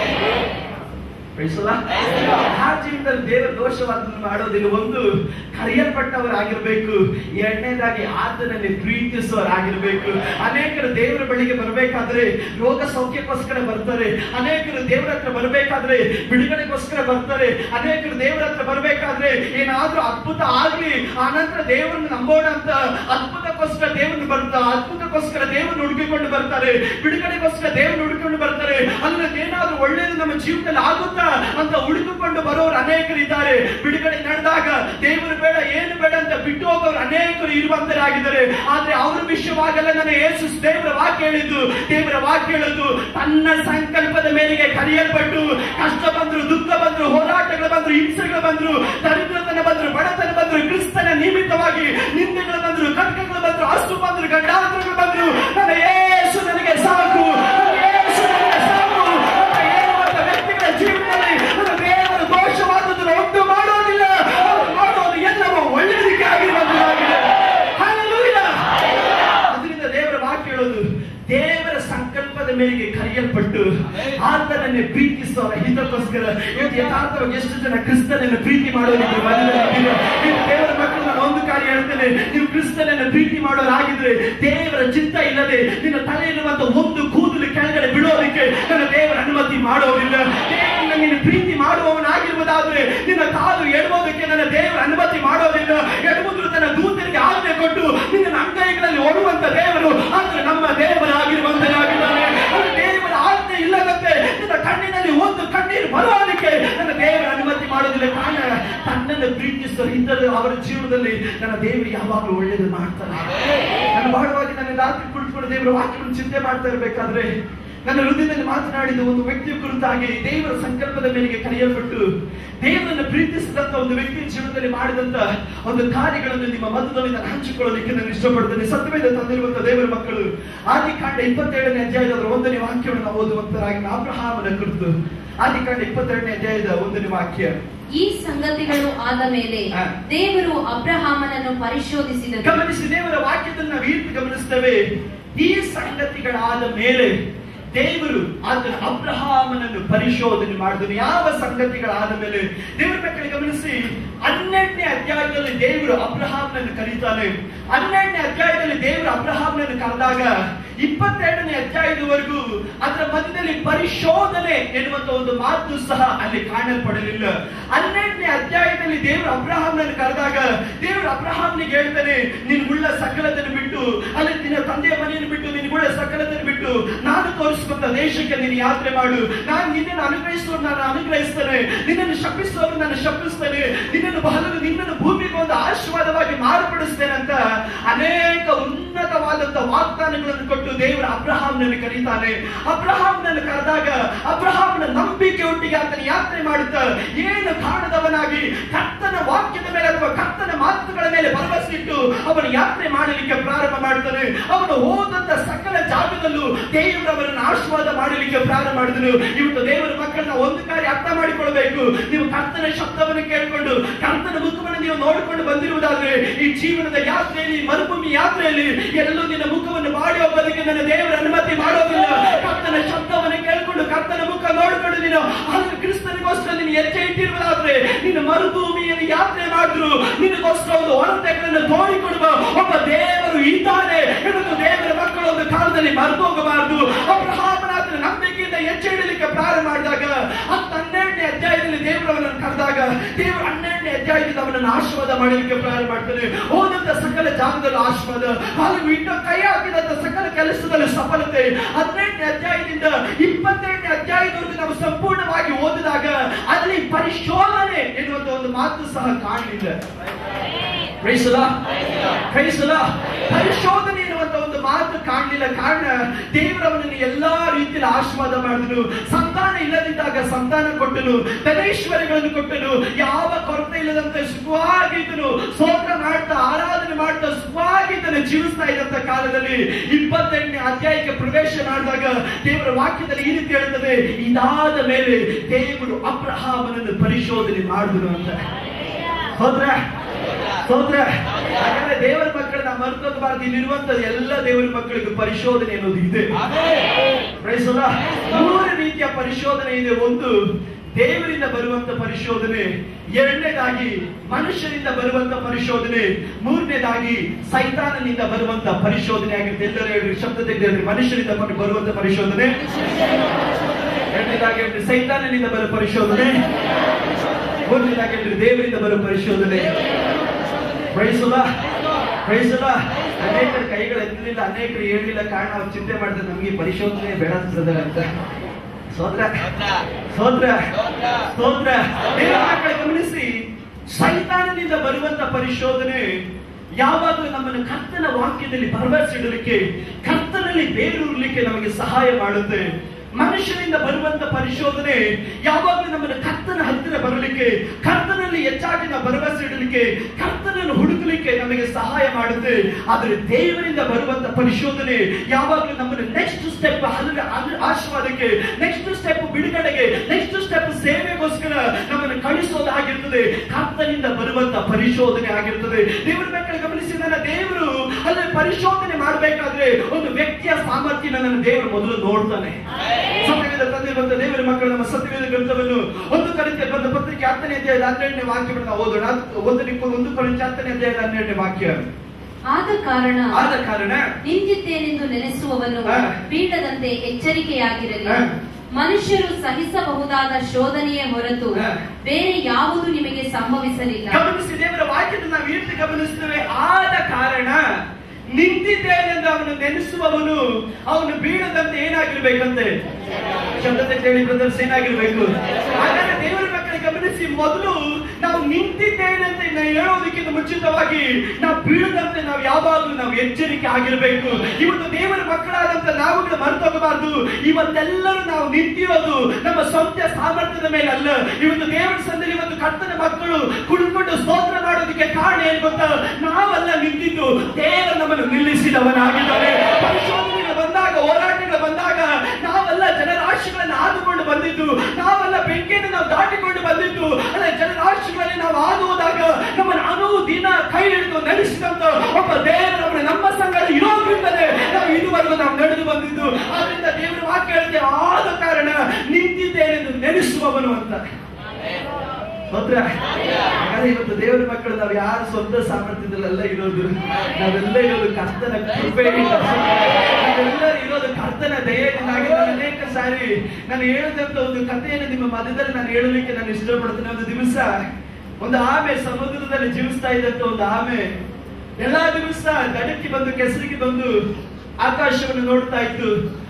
ಪ್ರೈಸಲ್ಲ? ಯಾರ ಜೀವನದಲ್ಲಿ ದೇವರ ದೋಷವಾದನ್ನು ಮಾಡೋದಿಲ್ಲ ಒಂದು ಕರೆಯಲ್ಪಟ್ಟವರಾಗಿರ್ಬೇಕು ಎರಡನೇದಾಗಿ ಆತನಲ್ಲಿ ಪ್ರೀತಿಸುವವರಾಗಿರ್ಬೇಕು ಅನೇಕರು ದೇವರ ಬಳಿಗೆ ಬರಬೇಕಾದ್ರೆ ರೋಗ ಸೌಖ್ಯಕ್ಕೋಸ್ಕರ ಬರ್ತಾರೆ ಅನೇಕರು ದೇವರ ಹತ್ರ ಬರಬೇಕಾದ್ರೆ ಬಿಡುಗಡೆಗೋಸ್ಕರ ಬರ್ತಾರೆ ಅನೇಕರು ದೇವರ ಹತ್ರ ಬರಬೇಕಾದ್ರೆ ಏನಾದ್ರೂ ಅದ್ಭುತ ಆಗ್ಲಿ ಆನಂತರ ದೇವರನ್ನು ನಂಬೋಣ ಅಂತ ಅದ್ಭುತಕ್ಕೋಸ್ಕರ ದೇವರನ್ನು ಬರ್ತಾರೆ ಅದ್ಭುತಕ್ಕೋಸ್ಕರ ದೇವರನ್ನು ಹುಡುಕಿಕೊಂಡು ಬರ್ತಾರೆ ಬಿಡುಗಡೆಗೋಸ್ಕರ ದೇವರನ್ನು ಹುಡುಕಿಕೊಂಡು ಬರ್ತಾರೆ ಅಲ್ಲ ಏನಾದ್ರೂ ಒಳ್ಳೇದು ನಮ್ಮ ಜೀವನದಲ್ಲಿ ಆಗುತ್ತಾ ಅಂತ ಹುಡುಕಿಕೊಂಡು ಬರೋರು ಅನೇಕರಿದ್ದಾರೆ ಬಿಡುಗಡೆ ನಡೆದಾಗ ದೇವರು ಬೇಡ ಏನು ಬೇಡ ಅಂತ ಬಿಟ್ಟು ಹೋಗೋರು ಅನೇಕರು ಇರುವಂತರಾಗಿದ್ದಾರೆ ಆದ್ರೆ ಅವ್ರ ವಿಷಯವಾಗಲ್ಲ ನನ್ನ ಯೇಸು ದೇವರ ವಾಕ್ಯ ಹೇಳಿದ್ದು ದೇವರ ವಾಕ್ಯ ಹೇಳುದು ತನ್ನ ಸಂಕಲ್ಪದ ಮೇಲೆಗೆ ಕರೆಯಲ್ಪಟ್ಟು ಕಷ್ಟ ಬಂದ್ರು ದುಃಖ ಬಂದ್ರು ಹೋರಾಟಗಳು ಬಂದ್ರು ಹಿಂಸೆಗಳು ಬಂದ್ರು ದರಿದ್ರತನ ಬಂದ್ರು ಬಡತನ ಬಂದ್ರು ಕ್ರಿಸ್ತನ ನಿಮಿತ್ತವಾಗಿ ನಿಂದೆಗಳು ಬಂದ್ರು ಕಟಕಗಳು ಬಂದ್ರು ಅಷ್ಟು ಬಂದ್ರು ಗಂಡಾಂತರಗಳು ಬಂದ್ರು ನನ್ನ ಯೇಸು ನನಗೆ ಸಾಕು ನನ್ನ ಯೇಸು ನನಗೆ ಸಾಕು ಅಂತ ಹೇಳುವಂತ ವ್ಯಕ್ತಿಗಳ ಜೀವನದಲ್ಲಿ ನನ್ನ ದೇವರ ದೋಷವಾದದನ್ನು ಉಂಟು ಮಾಡೋದಿಲ್ಲ ಅವರು ಮಾಡೋದು ಎಲ್ಲವೂ ಒಳ್ಳೆಯದಕ್ಕೆ ಆಗಿರುವಂತದ್ದಾಗಿದೆ Hallelujah. ಅದರಿಂದ ದೇವರ ವಾಕ್ಯ ಹೇಳೋದು ದೇವರ ಸಂಕಲ್ಪದ ಮೇರೆಗೆ ಕರೆಯಲ್ಪಟ್ಟು ಆತನನ್ನೇ ಪ್ರೀತಿಸುವವರ ಹಿತಕ್ಕೋಸ್ಕರ ಇವತ್ತು ಯಥಾರ್ಥವಾಗಿ ಎಷ್ಟು ಜನ ಕ್ರಿಸ್ತನನ್ನು ಪ್ರೀತಿ ಮಾಡೋದಿದ್ರೆ ಮನೆಯಲ್ಲಿದ್ದೀರಾ? ನೀವು ದೇವರ ಮಕ್ಕಳು ನಾನು ಒಂದು ಕಾರ್ಯ ಹೇಳ್ತೇನೆ ನೀವು ಕ್ರಿಸ್ತನನ್ನು ಪ್ರೀತಿ ಮಾಡೋರಾಗಿದ್ರೆ ದೇವರ ಚಿತ್ತ ಇಲ್ಲದೆ ನಿನ್ನ ತಲೆಯಲ್ಲಿರುವಂತ ಒಂದು ಕೂದಲು ಕೆಳಗಡೆ ಬಿಡೋದಕ್ಕೆ ನನ್ನ ದೇವರ ಅನುಮತಿ ಮಾಡೋದಿಲ್ಲ ದೇವರನ್ನ ನೀನು ಪ್ರೀತಿ ಮಾಡುವವನಾಗಿರುವುದಾದ್ರೆ ನಿನ್ನ ಕಾಲು ಎಡುವುದಕ್ಕೆ ನನ್ನ ದೇವರ ಅನುಮತಿ ಮಾಡೋದಿಲ್ಲ ಎಡುವುದು ತನ್ನ ದೂತರಿಗೆ ಆಜ್ಞೆ ಕೊಟ್ಟು ನಿನ್ನ ಅಂಗೈಗಳಲ್ಲಿ ಓಡುವಂತ ದೇವರು ಅಂದ್ರೆ ನಮ್ಮ ದೇವರಾಗಿರುವಂತನಾಗಿದ್ದಾನೆ ಅದು ದೇವರ ಆಜ್ಞೆ ಇಲ್ಲದಂತೆ ನಿನ್ನ ಕಣ್ಣಿನಲ್ಲಿ ಒಂದು ಕಣ್ಣೀರು ಬರುವುದಕ್ಕೆ ನನ್ನ ದೇವರ ಅನುಮತಿ ಮಾಡೋದಿಲ್ಲ ಕಾರಣ ತನ್ನನ್ನು ಪ್ರೀತಿಸುವ ಇದ್ದರೆ ಅವರ ಜೀವನದಲ್ಲಿ ನನ್ನ ದೇವರು ಯಾವಾಗಲೂ ಒಳ್ಳೇದು ಮಾಡ್ತಾನೆ ನಾನು ಬಹಳವಾಗಿ ನನ್ನ ರಾತ್ರಿ ಕುಳಿತುಕೊಂಡು ದೇವರ ವಾಕ್ಯವನ್ನು ಚಿಂತೆ ಮಾಡ್ತಾ ಇರಬೇಕಾದ್ರೆ ನನ್ನ ಹೃದಯದಲ್ಲಿ ಮಾತನಾಡಿದ ಒಂದು ವ್ಯಕ್ತಿಯ ಕುರಿತಾಗಿ ದೇವರ ಸಂಕಲ್ಪದ ಮೇಲೆಗೆ ಕರೆಯಲ್ಪಟ್ಟು ದೇವರನ್ನು ಪ್ರೀತಿಸಿದಂತ ಒಂದು ವ್ಯಕ್ತಿಯ ಜೀವನದಲ್ಲಿ ಮಾಡಿದಂತ ಒಂದು ಕಾರ್ಯಗಳನ್ನು ನಿಮ್ಮ ಮಧ್ಯದಲ್ಲಿ ನಾನು ಹಂಚಿಕೊಳ್ಳಲಿಕ್ಕೆ ನಾನು ಇಷ್ಟಪಡ್ತೇನೆ ಸತ್ಯವೇದ ತಂದಿರುವಂತ ದೇವರ ಮಕ್ಕಳು ಆದಿಕಾಂಡ ಇಪ್ಪತ್ತೇಳನೇ ಅಧ್ಯಾಯದ ಅದರ ಒಂದನೇ ವಾಕ್ಯವನ್ನು ನಾವು ಓದುವಂತರಾಗಿ ಅಬ್ರಹಾಮನ ಕುರಿತು ಆದಿಕಾಂಡ ಇಪ್ಪತ್ತೆರಡನೇ ಅಧ್ಯಾಯದ ಒಂದನೇ ವಾಕ್ಯ ಈ ಸಂಗತಿಗಳು ಆದ ಮೇಲೆ ಹಾ. ದೇವರು ಅಬ್ರಹಾಮನನ್ನು ಪರಿಶೋಧಿಸಿದರು ಗಮನಿಸಿ ದೇವರ ವಾಕ್ಯದಲ್ಲಿ ನಾವು ಈ ರೀತಿ ಗಮನಿಸ್ತೇವೆ ಈ ಸಂಗತಿಗಳಾದ ಮೇಲೆ ದೇವರು ಆತನ ಅಬ್ರಹಾಮನನ್ನು ಪರಿಶೋಧನೆ ಮಾಡಿದನು ಯಾವ ಸಂಗತಿಗಳಾದ ಮೇಲೆ ದೇವರ ಮಕ್ಕಳು ಗಮನಿಸಿ ಹನ್ನೆರಡನೇ ಅಧ್ಯಾಯದಲ್ಲಿ ದೇವರು ಅಬ್ರಹಾಮನನ್ನು ಕರೀತಾನೆ ಹನ್ನೆರಡನೇ ಅಧ್ಯಾಯದಲ್ಲಿ ದೇವರು ಅಬ್ರಹಾಮನನ್ನು ಕರೆದಾಗ ಇಪ್ಪತ್ತೆರಡನೇ ಅಧ್ಯಾಯದವರೆಗೂ ಅದರ ಮಧ್ಯದಲ್ಲಿ ಪರಿಶೋಧನೆ ಎನ್ನುವಂತ ಒಂದು ಮಾತು ಸಹ ಅಲ್ಲಿ ಕಾಣಲ್ಪಡಲಿಲ್ಲ ಹನ್ನೆರಡನೇ ಅಧ್ಯಾಯದಲ್ಲಿ ದೇವರು ಅಬ್ರಹಾಮನನ್ನು ಕರೆದಾಗ ದೇವರು ಅಬ್ರಹಾಮ್ನಿಗೆ ಹೇಳ್ತಾನೆ ನಿನ್ಗುಳ್ಳ ಸಕಲತನ್ನು ಬಿಟ್ಟು ಅಲ್ಲಿ ನಿನ್ನ ತಂದೆಯ ಮನೆಯನ್ನು ಬಿಟ್ಟು ನಿನ್ಗುಳ್ಳ ಸಕಲತನ್ನು ಬಿಟ್ಟು ನಾನು ತೋರಿಸುವಂತ ಇರುವಂತ ದೇಶಕ್ಕೆ ನೀನು ಯಾತ್ರೆ ಮಾಡು ನಾನು ನಿನ್ನನ್ನು ಅನುಗ್ರಹಿಸುವ ನಾನು ಅನುಗ್ರಹಿಸ್ತೇನೆ ನಿನ್ನನ್ನು ಶಪಿಸುವವರು ನಾನು ಶಪಿಸ್ತೇನೆ ನಿನ್ನನ್ನು ಬಹಳ ನಿನ್ನನ್ನು ಭೂಮಿಗೆ ಒಂದು ಆಶೀರ್ವಾದವಾಗಿ ಮಾರ್ಪಡಿಸ್ತೇನೆ ಅಂತ ಅನೇಕ ಉನ್ನತವಾದಂತ ವಾಗ್ದಾನಗಳನ್ನು ಕೊಟ್ಟು ದೇವರ ಅಬ್ರಹಾಂನನ್ನು ಕರೀತಾನೆ ಅಬ್ರಹಾಂನನ್ನು ಕರೆದಾಗ ಅಬ್ರಹಾಂನ ನಂಬಿಕೆ ಒಟ್ಟಿಗೆ ಆತನ ಯಾತ್ರೆ ಮಾಡುತ್ತಾ ಏನು ಕಾರಣದವನಾಗಿ ಕರ್ತನ ವಾಕ್ಯದ ಮೇಲೆ ಅಥವಾ ಕರ್ತನ ಮಾತುಗಳ ಮೇಲೆ ಭರವಸೆ ಇಟ್ಟು ಅವನು ಯಾತ್ರೆ ಮಾಡಲಿಕ್ಕೆ ಪ್ರಾರಂಭ ಮಾಡ್ತಾನೆ ಅವನು ಹೋದಂತ ಸಕಲ ಜಾಗದಲ್ಲೂ ದೇವರು ಅವರನ್ನು ಆಶೀರ್ವಾದ ಮಾಡಲಿಕ್ಕೆ ಪ್ರಾರಂಭ ಮಾಡಿದನು ಇವತ್ತು ದೇವರ ಮಕ್ಕಳನ್ನ ಒಂದು ಕಾರ್ಯ ಅರ್ಥ ಮಾಡಿಕೊಳ್ಬೇಕು ನೀವು ಕರ್ತನ ಶಬ್ದವನ್ನು ಕೇಳಿಕೊಂಡು ಕರ್ತನ ಮುಖವನ್ನು ನೀವು ನೋಡಿಕೊಂಡು ಬಂದಿರುವುದಾದ್ರೆ ಈ ಜೀವನದ ಯಾತ್ರೆಯಲ್ಲಿ ಮರುಭೂಮಿ ಯಾತ್ರೆಯಲ್ಲಿ ಎಲ್ಲೂ ನಿನ್ನ ಮುಖವನ್ನು ಮಾಡಿ ಹೋಗೋದಕ್ಕೆ ನನ್ನ ದೇವರ ಅನುಮತಿ ಮಾಡೋದಿಲ್ಲ ಕರ್ತನ ಶಬ್ದವನ್ನು ಕೇಳಿಕೊಂಡು ಕರ್ತನ ಮುಖ ನೋಡಿಕೊಂಡು ನೀನು ಆಗ ಕ್ರಿಸ್ತನಿಗೋಸ್ಕರ ನೀನು ಹೆಜ್ಜೆ ಇಟ್ಟಿರುವುದಾದ್ರೆ ನೀನು ಮರುಭೂಮಿಯಲ್ಲಿ ಯಾತ್ರೆ ಮಾಡಿದ್ರು ನಿನಗೋಸ್ಕರ ಒಂದು ಹೊರತೆಗಳನ್ನು ತೋಡಿಕೊಡುವ ಒಬ್ಬ ದೇವರು ಇದ್ದಾನೆ ಇವತ್ತು ದೇವರ ಮಕ್ಕಳು ಒಂದು ಕಾಲದಲ್ಲಿ ಮರೆತು ಹೋಗಬಾರದು ಅಬ್ರಹಾಮನಾಥನ ನಂಬಿಕೆಯಿಂದ ಹೆಜ್ಜೆ ಇಡಲಿಕ್ಕೆ ಪ್ರಾರಂಭ ಮಾಡಿದಾಗ ಹತ್ತು ಹನ್ನೆರಡನೇ ಅಧ್ಯಾಯದಲ್ಲಿ ದೇವರು ಅವನನ್ನು ಕರೆದಾಗ ದೇವರು ಹನ್ನೆರಡನೇ ಅಧ್ಯಾಯದಿಂದ ಅವನನ್ನು ಆಶೀರ್ವಾದ ಮಾಡಲಿಕ್ಕೆ ಪ್ರಾರಂಭ ಮಾಡ್ತಾನೆ ಹೋದಂತ ಸಕಲ ಜಾಗದಲ್ಲೂ ಆಶೀರ್ವಾದ ಹಾಗೂ ಇನ್ನು ಕೈ ಹಾಕಿದಂತ ಸಕಲ ಕೆಲಸದಲ್ಲಿ ಸಫಲತೆ ಹದಿನೆಂಟನೇ ಅಧ್ಯಾಯದಿಂದ ಇಪ್ಪತ್ತೆರಡನೇ ಅಧ್ಯಾಯದವರೆಗೂ ನಾವು ಸಂಪೂರ್ಣವಾಗಿ ಓದಿದಾಗ ಅಲ್ಲಿ ಪರಿಶೋಧನೆ ಎನ್ನುವಂತ ಒಂದು ಮಾತು ಸಹ ಕಾಣಲಿಲ್ಲ Praise the Lord. Praise the Lord. ಪರಿಶೋಧನೆ ಎನ್ನುವಂತ ಒಂದು ಮಾತು ಕಾಣಲಿಲ್ಲ ಕಾರಣ ದೇವರವನನ್ನು ಎಲ್ಲಾ ರೀತಿಯಲ್ಲಿ ಆಶೀರ್ವಾದ ಮಾಡಿದನು ಸಂತಾನ ಇಲ್ಲದಿದ್ದಾಗ ಸಂತಾನ ಕೊಟ್ಟನು ಧನೈಶ್ವರ್ಯಗಳನ್ನು ಕೊಟ್ಟನು ಯಾವ ಕೊರತೆ ಇಲ್ಲದಂತೆ ಸುಖವಾಗಿದ್ದನು ಸ್ತೋತ್ರ ಮಾಡ್ತಾ ಆರಾಧನೆ ಮಾಡ್ತಾ ಸುಖವಾಗಿದ್ದನು ಜೀವಿಸ್ತಾ ಇದ್ದಂತ ಕಾಲದಲ್ಲಿ ಇಪ್ಪತ್ತೆಂಟನೇ ಅಧ್ಯಾಯಕ್ಕೆ ಪ್ರವೇಶ ಮಾಡಿದಾಗ ದೇವರ ವಾಕ್ಯದಲ್ಲಿ ಈ ರೀತಿ ಹೇಳುತ್ತದೆ ಇದಾದ ಮೇಲೆ ದೇವರು ಅಬ್ರಹಾಮನನ್ನು ಪರಿಶೋಧನೆ ಮಾಡಿದನು ಅಂತ ಹೋದ್ರ ಸ್ತೋತ್ರ ಹಾಗಾದ್ರೆ ದೇವರ ಮಕ್ಕಳನ್ನ ಮರ್ತೋಗಬಾರ್ದು ಇಲ್ಲಿರುವಂತದ್ದು ಎಲ್ಲ ದೇವರ ಮಕ್ಕಳಿಗೆ ಪರಿಶೋಧನೆ ಅನ್ನೋದು ಇದೆ Praise the Lord. ಮೂರು ರೀತಿಯ ಪರಿಶೋಧನೆ ಇದೆ ಒಂದು ದೇವರಿಂದ ಬರುವಂತ ಪರಿಶೋಧನೆ ಎರಡನೇದಾಗಿ ಮನುಷ್ಯರಿಂದ ಬರುವಂತ ಪರಿಶೋಧನೆ ಮೂರನೇದಾಗಿ ಸೈತಾನನಿಂದ ಬರುವಂತ ಪರಿಶೋಧನೆ ಆಗಿರುತ್ತೆ ಎಲ್ಲರೂ ಹೇಳಿ ಶಬ್ದ ತೆಗೆದ್ರೆ ಮನುಷ್ಯರಿಂದ ಬರು- ಬರುವಂತ ಪರಿಶೋಧನೆ ಎರಡನೇದಾಗಿ ಹೇಳಿದ್ರೆ ಸೈತಾನನಿಂದ ಬರುವ ಪರಿಶೋಧನೆ ಮೂರನೇದಾಗಿ ಹೇಳಿದ್ರೆ ದೇವರಿಂದ ಬರುವ ಪರಿಶೋಧನೆ ಪ್ರೈಸಲ್ಲ ಪ್ರೈಸಲ್ಲ ಅನೇಕರ ಕೈಗಳು ಎತ್ತಲಿಲ್ಲ ಅನೇಕರು ಹೇಳಲಿಲ್ಲ ಕಾರಣ ಅವ್ರು ಚಿಂತೆ ಮಾಡಿದ್ರೆ ನಮಗೆ ಪರಿಶೋಧನೆ ಬೇಡ ಬ್ರದರ್ ಅಂತ ಸೋದ್ರ ಸೋದ್ರ ಸ್ತೋತ್ರ ದೇವರ ಮಕ್ಕಳೇ ಗಮನಿಸಿ ಸೈತಾನದಿಂದ ಬರುವಂತ ಪರಿಶೋಧನೆ ಯಾವಾಗಲೂ ನಮ್ಮನ್ನು ಕರ್ತನ ವಾಕ್ಯದಲ್ಲಿ ಭರವಸೆ ಇಡಲಿಕ್ಕೆ ಕರ್ತನಲ್ಲಿ ಬೇರೂರ್ಲಿಕ್ಕೆ ನಮಗೆ ಸಹಾಯ ಮಾಡುತ್ತೆ ಮನುಷ್ಯನಿಂದ ಬರುವಂತ ಪರಿಶೋಧನೆ ಯಾವಾಗಲೂ ನಮ್ಮನ್ನು ಕರ್ತನ ಹತ್ತಿರ ಬರಲಿಕ್ಕೆ ಕರ್ತನಲ್ಲಿ ಹೆಚ್ಚಾಗಿ ನಾವು ಭರವಸೆ ಇಡಲಿಕ್ಕೆ ಕರ್ತನನ್ನು ಹುಡುಕಲಿಕ್ಕೆ ನಮಗೆ ಸಹಾಯ ಮಾಡುತ್ತೆ ಆದರೆ ದೇವರಿಂದ ಬರುವಂತ ಪರಿಶೋಧನೆ ಯಾವಾಗಲೂ ನಮ್ಮನ್ನು ನೆಕ್ಸ್ಟ್ ಸ್ಟೆಪ್ ಆಶೀರ್ವಾದಕ್ಕೆ ನೆಕ್ಸ್ಟ್ ಸ್ಟೆಪ್ ಬಿಡುಗಡೆಗೆ ನೆಕ್ಸ್ಟ್ ಸ್ಟೆಪ್ ಸೇವೆಗೋಸ್ಕರ ನಮ್ಮನ್ನು ಕಳಿಸೋದಾಗಿರ್ತದೆ ಕರ್ತನಿಂದ ಬರುವಂತ ಪರಿಶೋಧನೆ ಆಗಿರ್ತದೆ ದೇವರ ಮಕ್ಕಳು ಗಮನಿಸಿ ನನ್ನ ದೇವರು ಅಲ್ಲೇ ಪರಿಶೋಧನೆ ಮಾಡಬೇಕಾದ್ರೆ ಒಂದು ವ್ಯಕ್ತಿಯ ಸಾಮರ್ಥ್ಯ ನನ್ನ ದೇವರು ಮೊದಲು ನೋಡ್ತಾನೆ ಸತ್ಯವೇದ ತಂದಿರುವಂತ ದೇವರ ಮಕ್ಕಳು ನಮ್ಮ ಸತ್ಯವೇದ ಗ್ರಂಥವನ್ನು ಒಂದು ಕಲಿತೆ ಬಂದ ಪತ್ರಿಕೆ ಹತ್ತನೇ ಅಧ್ಯಾಯದ ಹನ್ನೆರಡನೇ ವಾಕ್ಯವನ್ನು ನಾವು ಓದೋಣ ಒಂದು ನಿಪ್ಪ- ಒಂದು ಕಲಿತೆ ಹತ್ತನೇ ಅಧ್ಯಾಯದ ಹನ್ನೆರಡನೇ ವಾಕ್ಯ ಆದ ಕಾರಣ ಆದ ಕಾರಣ ನಿಂತಿದ್ದೇನೆಂದು ನೆನೆಸುವವನು ಹಾ. ಬೀಳದಂತೆ ಎಚ್ಚರಿಕೆಯಾಗಿರಲಿ ಹಾ. ಮನುಷ್ಯರು ಸಹಿಸಬಹುದಾದ ಶೋಧನೆಯೇ ಹೊರತು ಹಾ. ಬೇರೆ ಯಾವುದು ನಿಮಗೆ ಸಂಭವಿಸಲಿಲ್ಲ ಗಮನಿಸಿ ದೇವರ ವಾಕ್ಯದ ನಾವು ಈ ರೀತಿ ಗಮನಿಸ್ತೇವೆ ಆದ ಕಾರಣ ನಿಂತಿದ್ದೇನೆಂದು ಅವನು ನೆನೆಸುವವನು ಅವನು ಬೀಳದಂತೆ ಏನಾಗಿರ್ಬೇಕಂತೆ ಶಬ್ದತೆ ಕೇಳಿ ಬ್ರದರ್ಸ್ ಏನಾಗಿರ್ಬೇಕು ಹಾಗಾದ್ರೆ ದೇವರ ಮಕ್ಕಳಿಗೆ ಗಮನಿಸಿ ಮೊದಲು ನಾವು ನಿಂತಿದ್ದೇನೆ ಅಂತ ನಾವು ಹೇಳೋದಕ್ಕಿಂತ ಮುಂಚಿತವಾಗಿ ನಾವು ಬೀಳದಂತೆ ನಾವು ಯಾವಾಗಲೂ ನಾವು ಎಚ್ಚರಿಕೆ ಆಗಿರಬೇಕು ಇವತ್ತು ದೇವರ ಮಕ್ಕಳಾದಂತ ನಾವುಗಳು ಮರ್ತೋಗಬಾರ್ದು ಇವತ್ತೆಲ್ಲರೂ ನಾವು ನಿಂತಿರೋದು ನಮ್ಮ ಸ್ವಂತ ಸಾಮರ್ಥ್ಯದ ಮೇಲೆ ಅಲ್ಲ ಇವತ್ತು ದೇವರ ಸಂದಲ್ಲಿ ಇವತ್ತು ಕರ್ತನ ಮಕ್ಕಳು ಕುಳಿತುಕೊಂಡು ಸ್ತೋತ್ರ ಮಾಡೋದಕ್ಕೆ ಕಾರಣ ಏನ್ ಗೊತ್ತಾ ನಾವೆಲ್ಲ ನಿಂತಿದ್ದು ದೇವರು ನಮ್ಮನ್ನು ನಿಲ್ಲಿಸಿದವನಾಗಿದ್ದಾನೆ ಪರಿಶೋಧನೆಗಳು ಬಂದಾಗ ಹೋರಾಟಗಳು ಬಂದಾಗ ನಾವೆಲ್ಲ ಜನರಾಶಿಗಳನ್ನು ಆದುಕೊಂಡು ಬಂದಿದ್ದು ನಾವೆಲ್ಲ ಬೆಂಕಿಯನ್ನು ನಾವು ದಾಟಿಕೊಂಡು ಬಂದಿದ್ದು ಅಲ್ಲ ಜನರಾಶಿಗಳಲ್ಲಿ ನಾವು ಹಾದು ಹೋದಾಗ ನಮ್ಮನ್ನು ಅನುದಿನ ಕೈ ಹಿಡಿದು ನಡೆಸಿದಂತ ಒಬ್ಬ ದೇವರು ನಮ್ಮನ್ನ ನಮ್ಮ ಸಂಗಡ ಇರೋದ್ರಿಂದಲೇ ನಾವು ಇದುವರೆಗೂ ನಾವು ನಡೆದು ಬಂದಿದ್ದು ಆದ್ರಿಂದ ದೇವರ ವಾಕ್ಯ ಹೇಳುತ್ತೆ ಆದ ಕಾರಣ ನಿಂತಿದ್ದೇನೆಂದು ನೆನೆಸುವವನು ಅಂತ ಸ್ತೋತ್ರ. ಹಾಗಾದ್ರೆ ಇವತ್ತು ದೇವರ ಮಕ್ಕಳು ನಾವು ಯಾರು ಸ್ವಂತ ಸಾಮರ್ಥ್ಯದಲ್ಲೆಲ್ಲ ಇರೋದು ನಾವೆಲ್ಲ ಇರೋದು ಕರ್ತನ ಕೃಪೆಯಿಂದ ನಾವೆಲ್ಲ ಇರೋದು ಕರ್ತನ ದಯೆಯಿಂದ ಹಾಗೆ ನಾನು ಅನೇಕ ಸಾರಿ ನಾನು ಹೇಳಿದಂತ ಒಂದು ಕಥೆಯನ್ನು ನಿಮ್ಮ ಮಧ್ಯದಲ್ಲಿ ನಾನು ಹೇಳಲಿಕ್ಕೆ ನಾನು ಇಷ್ಟಪಡ್ತೇನೆ ಒಂದು ದಿವಸ ಒಂದು ಆಮೆ ಸಮುದ್ರದಲ್ಲಿ ಜೀವಿಸ್ತಾ ಇದ್ದಂತ ಒಂದು ಆಮೆ ಎಲ್ಲಾ ದಿವಸ ದಡಕ್ಕೆ ಬಂದು ಕೆಸರಿಗೆ ಬಂದು ಆಕಾಶವನ್ನು ನೋಡ್ತಾ ಇತ್ತು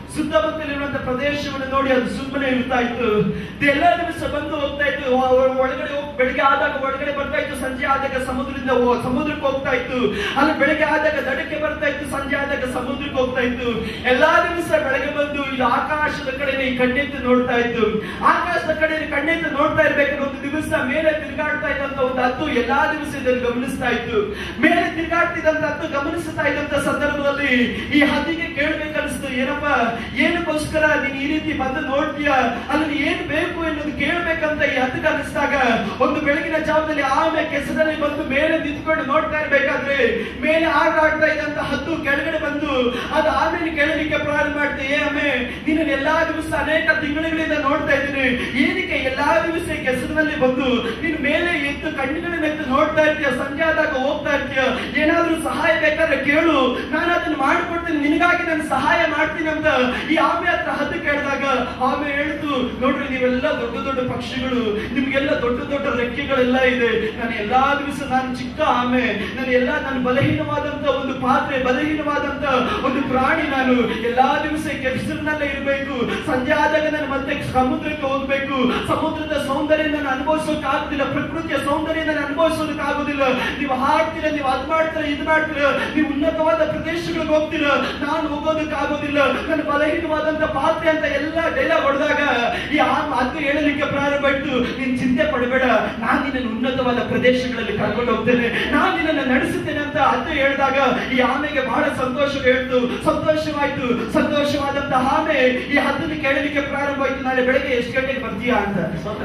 ಸುತ್ತಮುತ್ತಲಿರುವಂತ ಪ್ರದೇಶವನ್ನು ನೋಡಿ ಅದು ಸುಮ್ಮನೆ ಇರ್ತಾ ಇತ್ತು ಎಲ್ಲ ದಿವಸ ಬಂದು ಹೋಗ್ತಾ ಇತ್ತು ಒ- ಒ- ಒಳಗಡೆ ಹೋಗ್- ಬೆಳಿಗ್ಗೆ ಆದಾಗ ಒಳಗಡೆ ಬರ್ತಾ ಇತ್ತು ಸಂಜೆ ಆದಾಗ ಸಮುದ್ರದಿಂದ ಹೋ- ಸಮುದ್ರಕ್ಕೆ ಹೋಗ್ತಾ ಇತ್ತು ಅಲ್ಲಿ ಬೆಳಿಗ್ಗೆ ಆದಾಗ ದಡಕ್ಕೆ ಬರ್ತಾ ಇತ್ತು ಸಂಜೆ ಆದಾಗ ಸಮುದ್ರಕ್ಕೆ ಹೋಗ್ತಾ ಇತ್ತು ಎಲ್ಲಾ ದಿವಸ ಬೆಳಗ್ಗೆ ಬಂದು ಇದು ಆಕಾಶದ ಕಡೆ ಕಣ್ಣೆತ್ತು ನೋಡ್ತಾ ಇತ್ತು ಆಕಾಶದ ಕಡೆ ಕಣ್ಣೆತ್ತು ನೋಡ್ತಾ ಇರ್ಬೇಕಾದ್ರೆ ಒಂದು ದಿವಸ ಮೇಲೆ ತಿರುಗಾಡ್ತಾ ಇದ್ದಂತ ಒಂದು ಹತ್ತು ಎಲ್ಲಾ ದಿವಸ ಇದನ್ನು ಗಮನಿಸ್ತಾ ಇತ್ತು ಮೇಲೆ ತಿರುಗಾಡ್ತಿದ್ದಂತ ಹತ್ತು ಗಮನಿಸ್ತಾ ಇದ್ದಂತ ಸಂದರ್ಭದಲ್ಲಿ ಈ ಹದ್ದಿಗೆ ಕೇಳ್ಬೇಕನ್ನಿಸ್ತು ಏನಪ್ಪ ಏನಕ್ಕೋಸ್ಕರ ನೀನ್ ಈ ರೀತಿ ಬಂದು ನೋಡ್ತೀಯ ಅಲ್ಲಿ ಏನ್ ಬೇಕು ಎನ್ನುವುದು ಕೇಳ್ಬೇಕಂತ ಈ ಹತ್ತಿಗೆ ಅನಿಸ್ದಾಗ ಒಂದು ಬೆಳಗಿನ ಜಾವದಲ್ಲಿ ಆಮೆ ಕೆಸರಲ್ಲಿ ಬಂದು ಮೇಲೆ ನಿಂತ್ಕೊಂಡು ನೋಡ್ತಾ ಇರ್ಬೇಕಾದ್ರೆ ಮೇಲೆ ಆಟ ಆಡ್ತಾ ಇದ್ದಂತ ಹತ್ತು ಕೆಳಗಡೆ ಬಂದು ಅದು ಆಮೇಲೆ ಕೇಳಲಿಕ್ಕೆ ಪ್ರಾರಂಭ ಮಾಡ್ತೆ ಏ ಆಮೆ ನಿನ್ನ ಎಲ್ಲಾ ದಿವಸ ಅನೇಕ ತಿಂಗಳುಗಳಿಂದ ನೋಡ್ತಾ ಇದ್ದೀನಿ ಏನಕ್ಕೆ ಎಲ್ಲಾ ದಿವಸ ಈ ಕೆಸರಿನಲ್ಲಿ ಬಂದು ನೀನು ಮೇಲೆ ಎದ್ದು ಕಣ್ಣುಗಳನ್ನ ಎದ್ದು ನೋಡ್ತಾ ಇರ್ತೀಯ ಸಂಜೆ ಆದಾಗ ಹೋಗ್ತಾ ಇರ್ತೀಯ ಏನಾದ್ರೂ ಸಹಾಯ ಬೇಕಾದ್ರೆ ಕೇಳು ನಾನು ಅದನ್ನ ಮಾಡ್ಕೊಡ್ತೀನಿ ನಿನಗಾಗಿ ನಾನು ಸಹಾಯ ಮಾಡ್ತೀನಿ ಅಂತ ಈ ಆಮೆ ಹತ್ರ ಹದ್ದು ಕೇಳಿದಾಗ ಆಮೆ ಹೇಳ್ತು ನೋಡ್ರಿ ನೀವೆಲ್ಲ ದೊಡ್ಡ ದೊಡ್ಡ ಪಕ್ಷಿಗಳು ನಿಮ್ಗೆಲ್ಲ ದೊಡ್ಡ ದೊಡ್ಡ ರೆಕ್ಕೆಗಳೆಲ್ಲ ಇದೆ ನಾನು ಎಲ್ಲಾ ದಿವಸ ನಾನು ಚಿಕ್ಕ ಆಮೆ ನಾನು ಎಲ್ಲ ನಾನು ಬಲಹೀನವಾದಂತ ಒಂದು ಪಾತ್ರೆ ಬಲಹೀನವಾದಂತ ಒಂದು ಪ್ರಾಣಿ ನಾನು ಎಲ್ಲಾ ದಿವಸ ಕೆಸರಿನಲ್ಲೇ ಇರಬೇಕು ಸಂಜೆ ಆದಾಗ ನಾನು ಮತ್ತೆ ಸಮುದ್ರಕ್ಕೆ ಹೋಗ್ಬೇಕು ಸಮುದ್ರದ ಸೌಂದರ್ಯ ನಾನು ಅನುಭವಿಸೋಕ್ ಆಗುದಿಲ್ಲ ಪ್ರಕೃತಿಯ ಸೌಂದರ್ಯ ನಾನು ಅನುಭವಿಸೋದಕ್ಕೆ ಆಗುದಿಲ್ಲ ನೀವು ಹಾಡ್ತೀರಾ ನೀವು ಅದ್ ಮಾಡ್ತೀರಾ ಇದು ಮಾಡ್ತೀರಾ ನೀವು ಉನ್ನತವಾದ ಪ್ರದೇಶಗಳಿಗೆ ಹೋಗ್ತೀರಾ ನಾನು ಹೋಗೋದಕ್ಕೆ ಆಗೋದಿಲ್ಲ ನನ್ನ ಬಲಹೀನವಾದಂತ ಪಾತ್ರೆ ಅಂತ ಎಲ್ಲ ಡೈಲಾಗ್ ಹೊಡೆದಾಗ ಈ ಆಮ ಅದು ಹೇಳಲಿಕ್ಕೆ ಪ್ರಾರಂಭ ಆಯ್ತು ನೀನ್ ಚಿಂತೆ ಪಡಬೇಡ ನಾನು ನಿನ್ನ ಉನ್ನತವಾದ ಪ್ರದೇಶಗಳಲ್ಲಿ ಕರ್ಕೊಂಡು ಹೋಗ್ತೇನೆ ನಾನು ನಿನ್ನನ್ನು ನಡೆಸುತ್ತೇನೆ ಅಂತ ಅದು ಹೇಳಿದಾಗ ಈ ಆಮೆಗೆ ಬಹಳ ಸಂತೋಷ ಹೇಳ್ತು ಸಂತೋಷವಾಯ್ತು ಸಂತೋಷವಾದಂತ ಆಮೆ ಈ ಹದ್ದನ್ನು ಕೇಳಲಿಕ್ಕೆ ಪ್ರಾರಂಭ ಆಯ್ತು ನಾಳೆ ಬೆಳಗ್ಗೆ ಎಷ್ಟು ಗಂಟೆಗೆ ಬರ್ತೀಯಾ ಅಂತ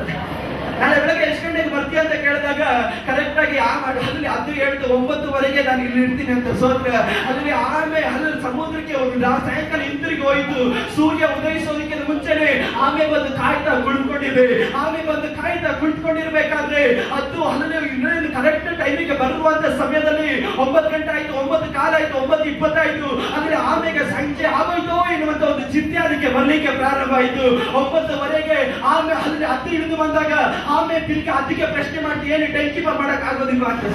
ನಾಳೆ ಬೆಳಗ್ಗೆ ಎಷ್ಟು ಗಂಟೆಗೆ ಬರ್ತೀಯ ಅಂತ ಕೇಳಿದಾಗ ಕರೆಕ್ಟ್ ಆಗಿ ಆ ಮಾಡಿ ಅಲ್ಲಿ ಅದು ಹೇಳ್ತು ಒಂಬತ್ತುವರೆಗೆ ನಾನು ಇಲ್ಲಿ ಇರ್ತೀನಿ ಅಂತ ಸೋತ್ರ ಅಲ್ಲಿ ಆಮೆ ಅಲ್ಲಿ ಸಮುದ್ರಕ್ಕೆ ಹೋಗಿಲ್ಲ ಆ ಸಾಯಂಕಾಲ ಹಿಂತಿರುಗಿ ಹೋಯ್ತು ಸೂರ್ಯ ಉದಯಿಸೋದಕ್ಕೆ ಮುಂಚೆನೆ ಆಮೆ ಬಂದು ಕಾಯ್ತಾ ಕುಳಿತುಕೊಂಡಿದೆ ಆಮೆ ಬಂದು ಕಾಯ್ತಾ ಕುಳಿತುಕೊಂಡಿರ್ಬೇಕಾದ್ರೆ ಅದು ಅಲ್ಲಿ ಇನ್ನೇನು ಕರೆಕ್ಟ್ ಟೈಮಿಗೆ ಬರುವಂತ ಸಮಯದಲ್ಲಿ ಒಂಬತ್ತು ಗಂಟೆ ಆಯ್ತು ಒಂಬತ್ತು ಕಾಲ ಆಯ್ತು ಒಂಬತ್ತು ಇಪ್ಪತ್ತಾಯ್ತು ಅಂದ್ರೆ ಆಮೆಗೆ ಸಂಜೆ ಆಗೋಯ್ತೋ ಎನ್ನುವಂತ ಒಂದು ಚಿಂತೆ ಅದಕ್ಕೆ ಬರ್ಲಿಕ್ಕೆ ಪ್ರಾರಂಭ ಆಯ್ತು ಒಂಬತ್ತುವರೆಗೆ ಆಮೆ ಅಲ್ಲಿ ಹತ್ತಿ ಹಿಡಿದು ಬಂದಾಗ ಆಮೆ ತಿರ್ಗಿ ಅದಕ್ಕೆ ಪ್ರಶ್ನೆ ಮಾಡ್ತಿ ಏನು ಟೈಮ್ ಕೀಪರ್ ಮಾಡಕ್ ಆಗೋದಿಲ್ವಾ ಅಂತ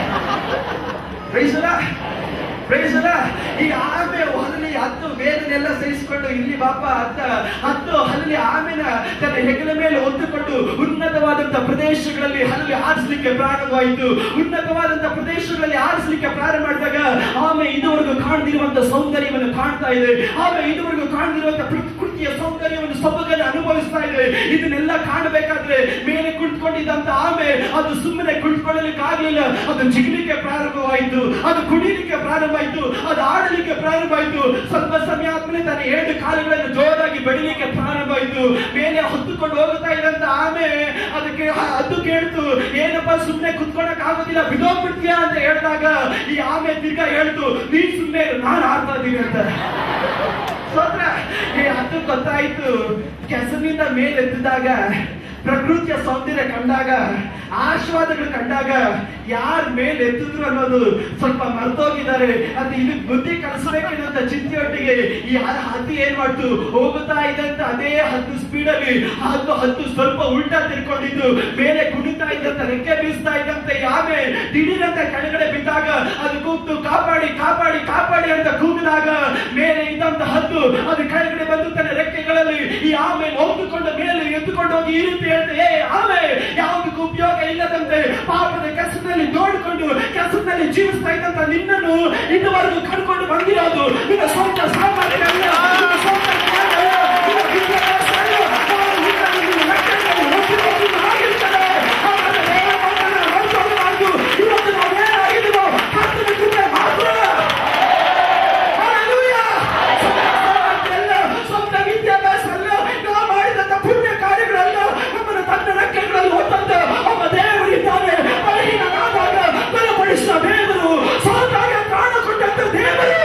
ಪ್ರೈಸಲ ಪ್ರೈಸಲ ಈ ಆಮೆ ಅಲ್ಲಿ ಹತ್ತು ಬೇರೆನೆಲ್ಲ ಸಹಿಸಿಕೊಂಡು ಇಲ್ಲಿ ಬಾಪ ಹತ್ತ ಹತ್ತು ಅಲ್ಲಿ ಆಮೆನ ತನ್ನ ಹೆಗಲ ಮೇಲೆ ಹೊತ್ತುಕೊಂಡು ಉನ್ನತವಾದಂತ ಪ್ರದೇಶಗಳಲ್ಲಿ ಅಲ್ಲಿ ಆರಿಸಲಿಕ್ಕೆ ಪ್ರಾರಂಭವಾಯಿತು ಉನ್ನತವಾದಂತ ಪ್ರದೇಶಗಳಲ್ಲಿ ಆರಿಸಲಿಕ್ಕೆ ಪ್ರಾರಂಭ ಮಾಡಿದಾಗ ಆಮೆ ಇದುವರೆಗೂ ಕಾಣದಿರುವಂತ ಸೌಂದರ್ಯವನ್ನು ಕಾಣ್ತಾ ಇದೆ ಆಮೆ ಇದುವರೆಗೂ ಕಾಣದಿರುವಂತ ಪ್ರಕೃತಿಯ ಸೌಂದರ್ಯವನ್ನು ಸೊಬಗನ್ನು ಅನುಭವಿಸ್ತಾ ಇದೆ ಇದನ್ನೆಲ್ಲ ಕಾಣಬೇಕಾದ್ರೆ ಮೇಲೆ ಕುಳಿತುಕೊಂಡಿದ್ದಂತ ಆಮೆ ಅದು ಸುಮ್ಮನೆ ಕುಳಿತುಕೊಳ್ಳಲಿಕ್ಕೆ ಆಗ್ಲಿಲ್ಲ ಅದು ಜಿಗಲಿಕ್ಕೆ ಪ್ರಾರಂಭವಾಯಿತು ಅದು ಕುಣಿಲಿಕ್ಕೆ ಪ್ರಾರಂಭವಾಯಿತು ಅದು ಆಡಲಿಕ್ಕೆ ಪ್ರಾರಂಭವಾಯಿತು ಸ್ವಲ್ಪ ಸಮಯ ಆದ್ಮೇಲೆ ತನ್ನ ಎರಡು ಕಾಲುಗಳನ್ನು ಜೋರಾಗಿ ಬಡಿಲಿಕ್ಕೆ ಪ್ರಾರಂಭವಾಯಿತು ಮೇಲೆ ಹೊತ್ತುಕೊಂಡು ಹೋಗುತ್ತಾ ಇದ್ದಂತ ಆಮೆ ಅದಕ್ಕೆ ಅದು ಕೇಳ್ತು ಏನಪ್ಪ ಸುಮ್ಮನೆ ಕುತ್ಕೊಳಕ್ ಆಗೋದಿಲ್ಲ ಬಿಡೋಗ್ಬಿಡ್ತೀಯಾ ಅಂತ ಹೇಳಿದಾಗ ಈ ಆಮೆ ತಿರ್ಗಾ ಹೇಳ್ತು ನೀನ್ ಸುಮ್ಮನೆ ನಾನು ಆಡ್ತಾ ಇದ್ದೀನಿ ಅಂತ ಸ್ತೋತ್ರ ಈ ಅದು ಗೊತ್ತಾಯ್ತು ಕೆಸರಿನಿಂದ ಮೇಲೆ ಎತ್ತಿದಾಗ ಪ್ರಕೃತಿಯ ಸೌಂದರ್ಯ ಕಂಡಾಗ ಆಶೀರ್ವಾದಗಳು ಕಂಡಾಗ ಯಾರ ಮೇಲೆ ಎತ್ತಿದ್ರು ಅನ್ನೋದು ಸ್ವಲ್ಪ ಮರ್ತೋಗಿದ್ದಾರೆ ಅದು ಇದು ಬುದ್ಧಿ ಕಲಿಸಬೇಕೆನ್ನುವಂತ ಚಿಂತೆಯೊಟ್ಟಿಗೆ ಈ ಹ- ಹದ್ದು ಏನ್ ಮಾಡ್ತು ಹೋಗುತ್ತಾ ಇದ್ದಂತ ಅದೇ ಹತ್ತು ಸ್ಪೀಡಲ್ಲಿ ಹತ್ತು ಹತ್ತು ಸ್ವಲ್ಪ ಉಲ್ಟಾ ತಿರ್ಕೊಂಡಿದ್ದು ಮೇಲೆ ಕುಣಿತಾ ಇದ್ದಂತ ರೆಕ್ಕೆ ಬೀಸ್ತಾ ಇದ್ದಂತ ಈ ಆಮೆ ದಿಢೀರಂತ ಕೆಳಗಡೆ ಬಿದ್ದಾಗ ಅದು ಕೂಗ್ತು ಕಾಪಾಡಿ ಕಾಪಾಡಿ ಕಾಪಾಡಿ ಅಂತ ಕೂಗಿದಾಗ ಮೇಲೆ ಇದ್ದಂತ ಹದ್ದು ಅದು ಕೆಳಗಡೆ ಬಂದು ತನ್ನ ರೆಕ್ಕೆಗಳಲ್ಲಿ ಈ ಆಮೆ ಹೊತ್ತುಕೊಂಡು ಮೇಲೆ ಎತ್ತುಕೊಂಡು ಹೋಗಿ ಈ ರೀತಿ ಹೇಳ್ತೆ ಏ ಆಮೆ ಯಾವುದಕ್ಕೂ ಉಪಯೋಗ ಇಲ್ಲದಂತೆ ಪಾಪದ ಕೆಸರಿನಲ್ಲಿ ನೋಡಿಕೊಂಡು ಕೆಸರಿನಲ್ಲಿ ಜೀವಿಸ್ತಾ ಇದ್ದಂತ ನಿನ್ನನ್ನು ಇದುವರೆಗೂ ಕಡ್ಕೊಂಡು ಬಂದಿರೋದು ನಿನ್ನ ಸ್ವಂತ ಸಾಮರ್ಥ್ಯ ಅಲ್ಲ, ನಿನ್ನ ಸ್ವಂತ ಜ್ಞಾನ ಅಲ್ಲ, ನಿನ್ನ ವಿದ್ಯಾಭ್ಯಾಸ ಅಲ್ಲ, ಅವರು ನಿನ್ನನ್ನು ನಿನ್ನ ರೆಕ್ಕೆಗಳಲ್ಲಿ ಹೊತ್ತುಕೊಂಡು ಆಗಿರ್ತಾರೆ. ಹಾಗಾದ್ರೆ ದೇವರ ಮಕ್ಕಳನ್ನ ಹೊರತುಪಡಿಸಿ ಇವತ್ತು ನಾವೇನಾಗಿದ್ದೀವೋ ಕರ್ತನ ಕೃಪೆ ಮಾತ್ರ Hallelujah! ಅಲ್ಲ, ಸ್ವಂತ ವಿದ್ಯಾಭ್ಯಾಸ ಅಲ್ಲ, ನಾವು ಮಾಡಿದಂತ ಪುಣ್ಯ ಕಾರ್ಯಗಳಲ್ಲ, ನಮ್ಮನ್ನು ತನ್ನ ರೆಕ್ಕೆಗಳಲ್ಲಿ ಹೊತ್ತಂತ ಒಬ್ಬ ದೇವರಿದ್ದಾನೆ. ಬಲಹೀನನಾದಾಗ ಬಲಪಡಿಸಿದ ದೇವರು, ಸೋತಾಗ ಪ್ರಾಣ ಕೊಟ್ಟಂತ ದೇವರು.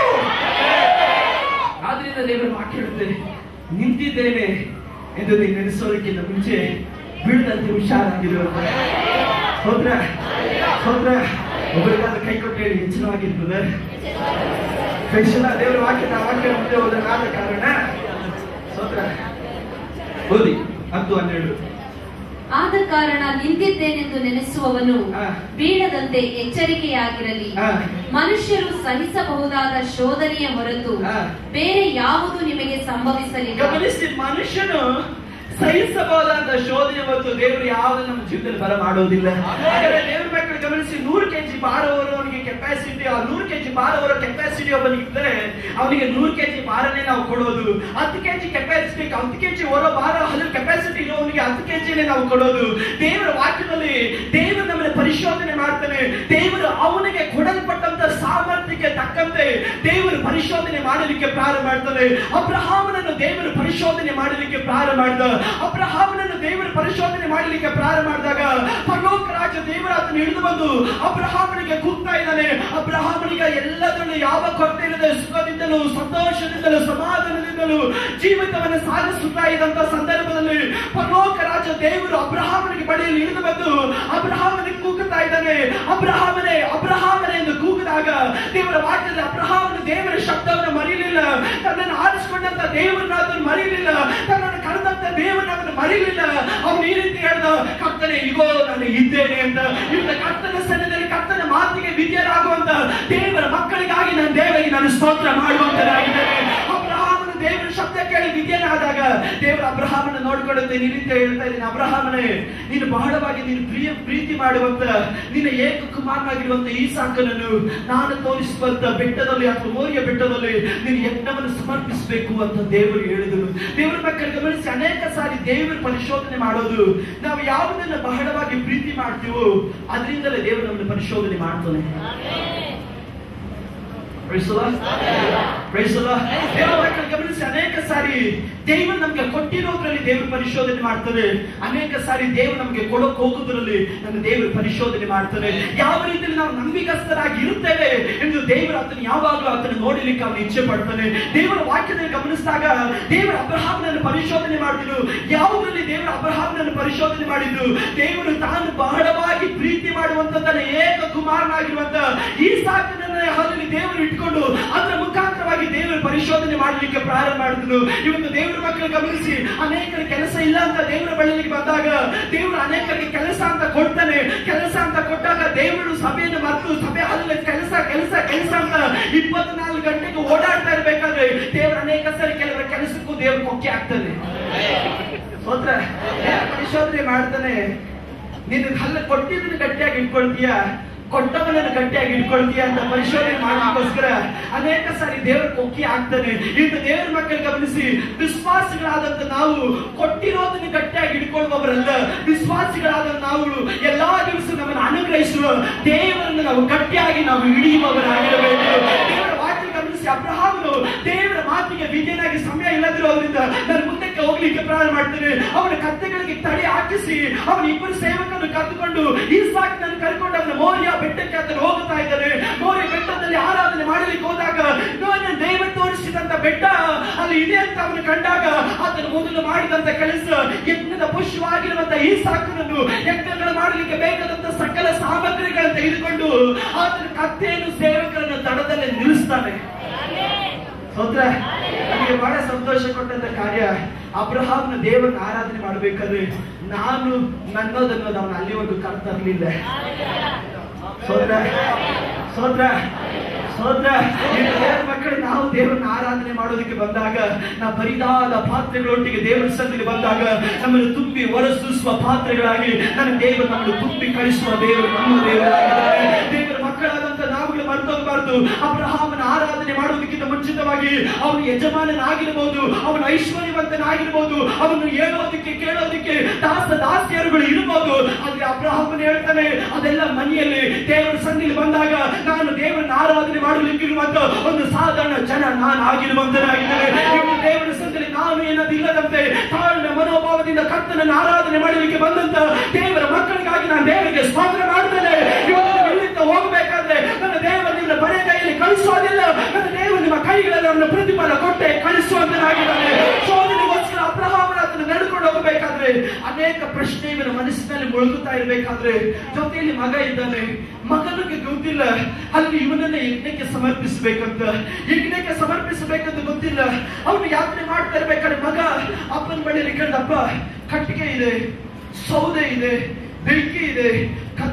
ಆದ್ರಿಂದ ದೇವರು ವಾಕ್ಯ ಹೇಳುತ್ತೆ ನಿಂತಿದ್ದೇನೆ ಎಂದು ನೀನು ನೆನೆಸೋದಕ್ಕಿಂತ ಮುಂಚೆ ಬೀಳದಂತೆ ಹುಷಾರಾಗಿರು ಹೋದ್ರ ಹೋದ್ರ ಒಬ್ಬರಿಗಾದ್ರೆ ಕೈ ಕೊಟ್ಟು ಹೇಳಿ ಹೆಚ್ಚಿನವಾಗಿರ್ತದೆ ಕೃಷ್ಣ ದೇವರ ವಾಕ್ಯದ ವಾಕ್ಯ ಮುಂದೆ ಹೋದನಾದ ಕಾರಣ ಸ್ತೋತ್ರ ಓದಿ ಹತ್ತು ಹನ್ನೆರಡು ಆದ ಕಾರಣ ನಿಂತಿದ್ದೇನೆಂದು ನೆನೆಸುವವನು ಆ. ಬೀಳದಂತೆ ಎಚ್ಚರಿಕೆಯಾಗಿರಲಿ ಆ, ಮನುಷ್ಯರು ಸಹಿಸಬಹುದಾದ ಶೋಧನೆಯ ಹೊರತು ಹಾ. ಬೇರೆ ಯಾವುದು ನಿಮಗೆ ಸಂಭವಿಸಲಿಲ್ಲ ಗಮನಿಸಿ ಮನುಷ್ಯನು ಸಹಿಸಬಹುದಾದ ಶೋಧನೆ ಮತ್ತು ದೇವರು ಯಾವುದು ನಮ್ಮ ಜೀವನದಲ್ಲಿ ಬರ ಮಾಡೋದಿಲ್ಲ ಹಾಗಾದ್ರೆ ದೇವ್ರ ಮಕ್ಕಳು ಗಮನಿಸಿ ನೂರು ಕೆಜಿ ಭಾರ ಹೊರೋನಿಗೆ ಕೆಪಾಸಿಟಿ ಆ ನೂರು ಕೆಜಿ ಭಾರ ಹೊರೋ ಕೆಪಾಸಿಟಿ ಒಬ್ಬನಿಗೆ ಇದ್ದರೆ ಅವನಿಗೆ ನೂರು ಕೆಜಿ ಭಾರನೇ ನಾವು ಕೊಡೋದು ಹತ್ತು ಕೆಜಿ ಕೆಪಾಸಿಟಿ ಹತ್ತು ಕೆಜಿ ಹೊರೋ ಭಾರ ಹತ್ತು ಕೆಪಾಸಿಟಿ ಇರೋವನಿಗೆ ಹತ್ತು ಕೆಜಿನೇ ನಾವು ಕೊಡೋದು ದೇವರ ವಾಕ್ಯದಲ್ಲಿ ದೇವರು ನಮ್ಮನ್ನು ಪರಿಶೋಧನೆ ಮಾಡ್ತಾನೆ ದೇವರು ಅವನಿಗೆ ಕೊಡಲ್ಪಟ್ಟಂತ ಸಾಮರ್ಥ್ಯಕ್ಕೆ ತಕ್ಕಂತೆ ದೇವರು ಪರಿಶೋಧನೆ ಮಾಡಲಿಕ್ಕೆ ಪ್ರಾರಂಭ ಮಾಡ್ತಾನೆ ಅಬ್ರಹಾಮನನ್ನು ದೇವರು ಪರಿಶೋಧನೆ ಮಾಡಲಿಕ್ಕೆ ಪ್ರಾರಂಭ ಮಾಡಿದ ಅಬ್ರಹಾಮನನ್ನು ದೇವರು ಪರಿಶೋಧನೆ ಮಾಡಲಿಕ್ಕೆ ಪ್ರಾರಂಭ ಮಾಡಿದಾಗ ಪರಲೋಕ ರಾಜ ದೇವರ ಆತನ ಹಿಡಿದು ಬಂದು ಅಬ್ರಹಾಮನಿಗೆ ಕೂಗ್ತಾ ಇದ್ದಾನೆ ಅಬ್ರಹಾಮನಿಗೆ ಎಲ್ಲದರಲ್ಲೂ ಯಾವ ಕೊರತೆ ಇಲ್ಲದೆ ಸುಖದಿಂದಲೂ ಸಂತೋಷದಿಂದಲೂ ಸಮಾಧಾನದಿಂದಲೂ ಜೀವಿತವನ್ನು ಸಾಗಿಸುತ್ತಾ ಇದ್ದಂತ ಸಂದರ್ಭದಲ್ಲಿ ಪರಲೋಕ ರಾಜ ದೇವರು ಅಬ್ರಹಾಮನಿಗೆ ಬಳಿಯಲ್ಲಿ ಇಳಿದು ಬಂದು ಅಬ್ರಹಾಮನಿಗೆ ಕೂಗುತ್ತಾ ಇದ್ದಾನೆ ಅಬ್ರಹಾಮನೇ ಅಬ್ರಹಾಮನೇ ಎಂದು ಕೂಗಿದಾಗ ದೇವರ ವಾಕ್ಯದಲ್ಲಿ ಅಬ್ರಹಾಮನ ದೇವರ ಶಬ್ದವನ್ನು ಮರೀಲಿಲ್ಲ ತನ್ನನ್ನು ಆರಿಸಿಕೊಂಡಂತ ದೇವರನ್ನ ಅದನ್ನು ಮರೀಲಿಲ್ಲ ತನ್ನನ್ನು ಕರೆದಂತ ದೇವರನ್ನ ಅದನ್ನು ಮರೀಲಿಲ್ಲ ಅವನು ಈ ರೀತಿ ಹೇಳ್ದ ಕರ್ತನೆ ಇಗೋ ನಾನು ಇದ್ದೇನೆ ಅಂತ ಇವತ್ತ ಕರ್ತನ ಸನ್ನಿಧಿಯಲ್ಲಿ ಕರ್ತನ ಮಾತಿಗೆ ವಿದ್ಯರಾಗುವಂತ ದೇವರ ಮಕ್ಕಳಿಗಾಗಿ ನಾನು ದೇವರಿಗೆ ನಾನು ಸ್ತೋತ್ರ ಮಾಡುವಂತನಾಗಿದ್ದೇನೆ ಅಬ್ರಹಾಮನ ದೇವರ ಶಬ್ದ ಕೇಳಿ ವಿದ್ಯನಾದಾಗ ದೇವರ ಅಬ್ರಹಾಮನ ನೋಡ್ಕೊಳ್ಳುತ್ತೆ ಈ ರೀತಿ ಹೇಳ್ತಾ ಇದ್ದೀನಿ ಅಬ್ರಹಾಮನೇ ನೀನು ಬಹಳವಾಗಿ ನೀನು ಪ್ರಿಯ ಪ್ರೀತಿ ಮಾಡುವಂತ ನಿನ್ನ ಏಕ ಕುಮಾರನಾಗಿರುವಂತ ಈ ಸಾಕನನ್ನು ನಾನು ತೋರಿಸುವಂತ ಬೆಟ್ಟದಲ್ಲಿ ಅಥವಾ ಮೋರಿಯ ಬೆಟ್ಟದಲ್ಲಿ ನೀನು ಯಜ್ಞವನ್ನು ಸಮರ್ಪಿಸಬೇಕು ಅಂತ ದೇವರು ಹೇಳಿದರು ದೇವರ ಮಕ್ಕಳು ಗಮನಿಸಿ ಅನೇಕ ಸಾರಿ ದೇವರ ಪರಿಶೋಧನೆ ಮಾಡೋದು ನಾವು ಯಾವುದನ್ನ ಬಹಳವಾಗಿ ಪ್ರೀತಿ ಮಾಡ್ತೀವೋ ಅದರಿಂದಲೇ ದೇವರು ನಮ್ಮನ್ನು ಪರಿಶೋಧನೆ ಮಾಡ್ತಾನೆ Praise the Lord. Praise the Lord. ದೇವರ ಮಕ್ಕಳು ಗಮನಿಸಿ ಅನೇಕ ಸಾರಿ ದೇವರು ನಮ್ಗೆ ಕೊಟ್ಟಿರೋದ್ರಲ್ಲಿ ದೇವರು ಪರಿಶೋಧನೆ ಮಾಡ್ತಾರೆ ಅನೇಕ ಸಾರಿ ದೇವರು ನಮ್ಗೆ ಕೊಡೋಕ್ ಹೋಗೋದ್ರಲ್ಲಿ ನಮ್ಮ ದೇವರು ಪರಿಶೋಧನೆ ಮಾಡ್ತಾರೆ ಯಾವ ರೀತಿಯಲ್ಲಿ ನಾವು ನಂಬಿಕಸ್ಥರಾಗಿ ಇರುತ್ತೇವೆ ಎಂದು ದೇವರು ಆತನ ಯಾವಾಗಲೂ ಆತನ ನೋಡಲಿಕ್ಕೆ ಅವನು ಇಚ್ಛೆ ಪಡ್ತಾನೆ ದೇವರ ವಾಕ್ಯದಲ್ಲಿ ಗಮನಿಸಿದಾಗ ದೇವರ ಅಬ್ರಹಾಮನನ್ನು ಪರಿಶೋಧನೆ ಮಾಡಿದ್ರು ಯಾವುದರಲ್ಲಿ ದೇವರ ಅಬ್ರಹಾಮನನ್ನು ಪರಿಶೋಧನೆ ಮಾಡಿದ್ರು ದೇವರು ತಾನು ಬಹಳವಾಗಿ ಪ್ರೀತಿ ಮಾಡುವಂತ ತನ್ನ ಏಕ ಕುಮಾರನಾಗಿರುವಂತ ಈ ಸಾಕನನ್ನ ಅದರಲ್ಲಿ ದೇವರು ಇಟ್ಕೊಂಡು ಅದರ ಮುಖಾಂತರವಾಗಿ ದೇವರು ಪರಿಶೋಧನೆ ಮಾಡಲಿಕ್ಕೆ ಪ್ರಾರಂಭ ಮಾಡಿದ್ರು ಇವತ್ತು ದೇವರ ಮಕ್ಕಳು ಗಮನಿಸಿ ಅನೇಕರ ಕೆಲಸ ಇಲ್ಲ ಅಂತ ದೇವರ ಬಳಿಗೆ ಬಂದಾಗ ದೇವರು ಅನೇಕರಿಗೆ ಕೆಲಸ ಅಂತ ಕೊಡ್ತಾನೆ ಕೆಲಸ ಅಂತ ಕೊಟ್ಟಾಗ ದೇವರು ಸಭೆಯನ್ನು ಮರೆತು ಸಭೆ ಅಲ್ಲಿ ಕೆಲಸ ಕೆಲಸ ಕೆಲಸ ಅಂತ ಇಪ್ಪತ್ನಾಲ್ಕು ಗಂಟೆಗೆ ಓಡಾಡ್ತಾ ಇರ್ಬೇಕಾದ್ರೆ ದೇವರು ಅನೇಕ ಸರಿ ಕೆಲವರ ಕೆಲಸಕ್ಕೂ ದೇವರು ಕೊಕ್ಕೆ ಆಗ್ತಾನೆ ಸೋತ್ರ ಪರಿಶೋಧನೆ ಮಾಡ್ತಾನೆ ನೀನು ಹಲ್ಲ ಕೊಟ್ಟಿದ್ದನ್ನು ಗಟ್ಟಿಯಾಗಿ ಇಟ್ಕೊಳ್ತೀಯ ಕೊಟ್ಟವನನ್ನು ಗಟ್ಟಿಯಾಗಿ ಇಟ್ಕೊಳ್ತೀಯ ಅಂತ ಪರಿಶೋಧನೆ ಮಾಡೋದಕ್ಕೋಸ್ಕರ ಅನೇಕ ಸಾರಿ ದೇವರ ಕೊಕ್ಕಿ ಆಗ್ತಾನೆ ಇಂದು ದೇವರ ಮಕ್ಕಳು ಗಮನಿಸಿ ವಿಶ್ವಾಸಿಗಳಾದಂತ ನಾವು ಕೊಟ್ಟಿರೋದನ್ನು ಗಟ್ಟಿಯಾಗಿ ಇಟ್ಕೊಳ್ಳುವವರಲ್ಲ ವಿಶ್ವಾಸಿಗಳಾದ ನಾವು ಎಲ್ಲಾ ದಿವಸ ನಮ್ಮನ್ನು ಅನುಗ್ರಹಿಸುವ ದೇವರನ್ನು ನಾವು ಗಟ್ಟಿಯಾಗಿ ನಾವು ಹಿಡಿಯುವವರಾಗಿರಬೇಕು ದೇವರ ವಾಕ್ಯ ಗಮನಿಸಿ ಅಬ್ರಹಾಮನು ದೇವರ ಮಾತಿಗೆ ವಿಧೇಯನಾಗಿ ಸಮಯ ಇಲ್ಲದಿರೋದ್ರಿಂದ ನಾನು ಮುಂದಕ್ಕೆ ಹೋಗ್ಲಿಕ್ಕೆ ಪ್ರಾರಂಭ ಮಾಡ್ತೇನೆ ಅವನ ಕತ್ತೆಗಳಿಗೆ ತಡೆ ಹಾಕಿಸಿ ಅವನ ಇಬ್ಬರು ಸೇವಕರನ್ನು ಕರೆದುಕೊಂಡು ಈ ಸಾಕಿನನ್ನು ಕರ್ಕೊಂಡು ಅವನ ಮೋರಿಯ ಬೆಟ್ಟಕ್ಕೆ ಆತನು ಹೋಗುತ್ತಾ ಇದ್ದಾನೆ ಮೋರಿಯ ಬೆಟ್ಟದಲ್ಲಿ ಆರಾಧನೆ ಮಾಡಲಿಕ್ಕೆ ಹೋದಾಗ ನಾನು ದೇವ ತೋರಿಸಿದಂತ ಬೆಟ್ಟ ಅಲ್ಲಿ ಇದೆ ಅಂತ ಅವನು ಕಂಡಾಗ ಆತನು ಮೊದಲು ಮಾಡಿದಂತ ಕೆಲಸ ಯಜ್ಞದ ಪುಷ್ಪವಾಗಿರುವಂತ ಈ ಸಾಕನನ್ನು ಯಜ್ಞಗಳು ಮಾಡಲಿಕ್ಕೆ ಬೇಕಾದಂತ ಸಕಲ ಸಾಮಗ್ರಿಗಳನ್ನು ತೆಗೆದುಕೊಂಡು ಆತನ ಕತ್ತೆಯನ್ನು ಸೇವಕರನ್ನು ತಡದಲ್ಲೇ ನಿಲ್ಲಿಸ್ತಾನೆ ಸ್ತೋತ್ರ ನನಗೆ ಬಹಳ ಸಂತೋಷ ಕೊಟ್ಟಂತ ಕಾರ್ಯ ಅಬ್ರಹಾಮ್ನ ದೇವರನ್ನ ಆರಾಧನೆ ಮಾಡಬೇಕಾದ್ರೆ ನಾನು ನನ್ನೋದನ್ನು ಅವನು ಅಲ್ಲಿವರೆಗೂ ಕರ್ತರ್ಲಿಲ್ಲ ಸೋದ್ರ ಸೋದ್ರ ಸೋದ್ರ ಇನ್ನು ದೇವರ ಮಕ್ಕಳು ನಾವು ದೇವರನ್ನ ಆರಾಧನೆ ಮಾಡೋದಕ್ಕೆ ಬಂದಾಗ ನಾವು ಬರಿದಾದ ಪಾತ್ರೆಗಳೊಟ್ಟಿಗೆ ದೇವರ ಸನ್ನಿಧಿಗೆ ಬಂದಾಗ ನಮ್ಮನ್ನು ತುಂಬಿ ಹೊರಸೂಸುವ ಪಾತ್ರೆಗಳಾಗಿ ನನ್ನ ದೇವರು ನಮ್ಮನ್ನು ತುಂಬಿ ಕಳಿಸುವ ದೇವರು ನಮ್ಮ ದೇವರಾಗಿದ್ದಾರೆ ದೇವರ ಮಕ್ಕಳಾದಂತ ನಾವುಗಳು ಮರ್ತೋಗಬಾರದು ಅಬ್ರಹಾಮನ ಆರಾಧನೆ ಮಾಡುವುದಕ್ಕಿಂತ ಮುಂಚಿತವಾಗಿ ಅವನು ಯಜಮಾನನಾಗಿರ್ಬೋದು ಅವನು ಐಶ್ವರ್ಯವಂತನಾಗಿರ್ಬೋದು ಅವನು ಹೇಳೋದಕ್ಕೆ ಕೇಳೋದಕ್ಕೆ ದಾಸ ದಾಸಿಯರುಗಳು ಇರಬಹುದು ಆದ್ರೆ ಅಬ್ರಹಾಮನ ಹೇಳ್ತಾನೆ ಅದೆಲ್ಲ ಮನೆಯಲ್ಲಿ ದೇವರ ಸನ್ನಿಧಿ ಬಂದಾಗ ನಾನು ದೇವರನ್ನ ಆರಾಧನೆ ಮಾಡಲಿಕ್ಕಿರುವಂತ ಒಂದು ಸಾಧಾರಣ ಜನ ನಾನು ಆಗಿರುವಂತನಾಗಿದ್ದೇನೆ ಇವತ್ತು ದೇವರ ಸನ್ನಿಧಿ ನಾನು ಏನದಿಲ್ಲದಂತೆ ತಾಳ್ಮೆ ಮನೋಭಾವದಿಂದ ಕರ್ತನನ್ನು ಆರಾಧನೆ ಮಾಡಲಿಕ್ಕೆ ಬಂದಂತ ದೇವರ ಮಕ್ಕಳಿಗಾಗಿ ನಾನು ದೇವರಿಗೆ ಸ್ತೋತ್ರ ಮಾಡ್ತೇನೆ ಇವತ್ತು ಇಲ್ಲಿಂದ ಹೋಗಬೇಕಾದ್ರೆ ನನ್ನ ದೇವರು ನಿಮ್ಮ ಬರೆ ಕೈಯಲ್ಲಿ ಕಳಿಸೋದಿಲ್ಲ ನನ್ನ ದೇವರು ನಿಮ್ಮ ಕೈಗಳಲ್ಲಿ ಅವನ ಪ್ರತಿಫಲ ಕೊಟ್ಟೆ ಕಳಿಸುವಂತನಾಗಿದ್ದಾನೆ ಶೋಧನೆಗೋಸ್ಕರ ಅಬ್ರಹಾಮನ ಅದನ್ನು ನಡ್ಕೊಂಡು ಹೋಗಬೇಕಾದ್ರೆ ಅನೇಕ ಪ್ರಶ್ನೆ ಇವನ ಮನಸ್ಸಿನಲ್ಲಿ ಮುಳುಗುತ್ತಾ ಇರಬೇಕಾದ್ರೆ ಜೊತೆಯಲ್ಲಿ ಮಗ ಇದ್ದಾನೆ ಮಗನಿಗೆ ಗೊತ್ತಿಲ್ಲ ಅಲ್ಲಿ ಇವನನ್ನ ಯಜ್ಞಕ್ಕೆ ಸಮರ್ಪಿಸಬೇಕಂತ ಯಜ್ಞಕ್ಕೆ ಸಮರ್ಪಿಸಬೇಕಂತ ಗೊತ್ತಿಲ್ಲ ಅವನು ಯಾತ್ರೆ ಮಾಡ್ತಾ ಇರ್ಬೇಕಾದ್ರೆ ಮಗ ಅಪ್ಪನ ಬಳಿಯಲ್ಲಿ ಕೇಳ್ದಪ್ಪ ಕಟ್ಟಿಗೆ ಇದೆ ಸೌದೆ ಇದೆ ಬೆಂಕಿ ಇದೆ ಕತ್ತಿ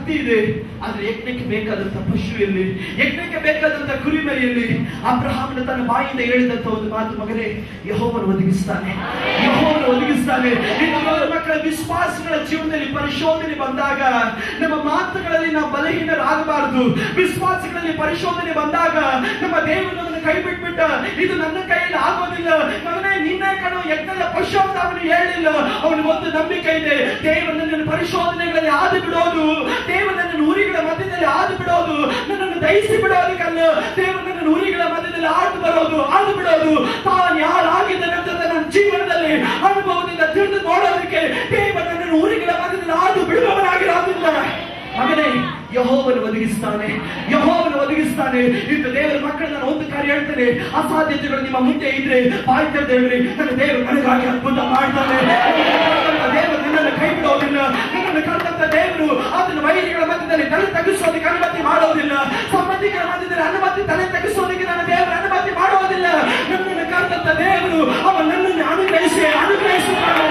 ಕತ್ತಿ ಇದೆ ಆದ್ರೆ ಯಜ್ಞಕ್ಕೆ ಬೇಕಾದಂತ ಪಶು ಎಲ್ಲಿ ಯಜ್ಞಕ್ಕೆ ಬೇಕಾದಂತ ಕುರಿಮರಿಯಲ್ಲಿ ಅಬ್ರಹಾಮನ ತನ್ನ ಬಾಯಿಂದ ಹೇಳಿದಂತ ಒಂದು ಮಾತು ಮಗನೇ ಯಹೋವನು ಒದಗಿಸ್ತಾನೆ ಯಹೋವನು ಒದಗಿಸ್ತಾನೆ ಇನ್ನು ದೇವರ ಮಕ್ಕಳ ವಿಶ್ವಾಸಗಳ ಜೀವನದಲ್ಲಿ ಪರಿಶೋಧನೆ ಬಂದಾಗ ನಮ್ಮ ಮಾತುಗಳಲ್ಲಿ ನಾವು ಬಲಹೀನರಾಗಬಾರದು ವಿಶ್ವಾಸಗಳಲ್ಲಿ ಪರಿಶೋಧನೆ ಬಂದಾಗ ನಮ್ಮ ದೇವರು ನಮ್ಮನ್ನು ಕೈ ಬಿಟ್ಬಿಟ್ಟ ಇದು ನನ್ನ ಕೈಯಲ್ಲಿ ಆಗೋದಿಲ್ಲ ಮಗನೇ ನಿನ್ನೆ ಕಣೋ ಯಜ್ಞದ ಪಶು ಅಂತ ಅವನು ಹೇಳಿಲ್ಲ ಅವನಿಗೆ ಒಂದು ನಂಬಿಕೆ ಇದೆ ದೇವರು ನನ್ನನ್ನು ಪರಿಶೋಧನೆಗಳಲ್ಲಿ ಆದು ಬಿಡೋದು ದೇವರು ನನ್ನನ್ನು ಊರಿಗಳ ಮಧ್ಯದಲ್ಲಿ ಆದು ಬಿಡೋದು ನನ್ನನ್ನು ದಯಿಸಿ ಬಿಡೋದಕ್ಕಲ್ಲ ದೇವರು ನನ್ನನ್ನು ಊರಿಗಳ ಮಧ್ಯದಲ್ಲಿ ಆಡು ಬರೋದು ಆಡು ಬಿಡೋದು ತಾನು ಯಾರಾಗಿದ್ದಾನೆ ಅಂತ ನನ್ನ ಜೀವನದಲ್ಲಿ ಅನುಭವದಿಂದ ತಿಳಿದು ನೋಡೋದಕ್ಕೆ ದೇವರು ನನ್ನನ್ನು ಊರಿಗಳ ಮಧ್ಯದಲ್ಲಿ ಆಡು ಬಿಡುವವನಾಗಿರೋದಿಲ್ಲ ಮಗನೇ ಯಹೋವನು ಒದಗಿಸ್ತಾನೆ ಯಹೋವನು ಒದಗಿಸ್ತಾನೆ ಇಂದು ದೇವರ ಮಕ್ಕಳು ನಾನು ಒಂದು ಕಾರ್ಯ ಹೇಳ್ತೇನೆ ಅಸಾಧ್ಯತೆಗಳು ನಿಮ್ಮ ಮುಂದೆ ಇದ್ರೆ ಬಾಯಿ ದೇವರೇ ನನ್ನ ದೇವರು ನನಗಾಗಿ ಅದ್ಭುತ ಮಾಡ್ತಾನೆ ನನ್ನ ದೇವರು ನನ್ನನ್ನು ಕೈ ಬಿಡೋದಿಲ್ಲ ನನ್ನನ್ನು ಕರೆದಂತ ದೇವರು ಅದನ್ನು ವೈರಿಗಳ ಮಧ್ಯದಲ್ಲಿ ತಲೆ ತಗ್ಗಿಸೋದಕ್ಕೆ ಅನುಮತಿ ಮಾಡೋದಿಲ್ಲ ಸಂಬಂಧಿಕರ ಮಧ್ಯದಲ್ಲಿ ಅನುಮತಿ ತಲೆ ತಗ್ಗಿಸೋದಕ್ಕೆ ನನ್ನ ದೇವರು ಅನುಮತಿ ಮಾಡೋದಿಲ್ಲ ನನ್ನನ್ನು ಕರೆದಂತ ದೇವರು ಅವ ನನ್ನನ್ನು ಅನುಗ್ರಹಿಸಿ ಅನುಗ್ರಹಿಸುತ್ತಾನೆ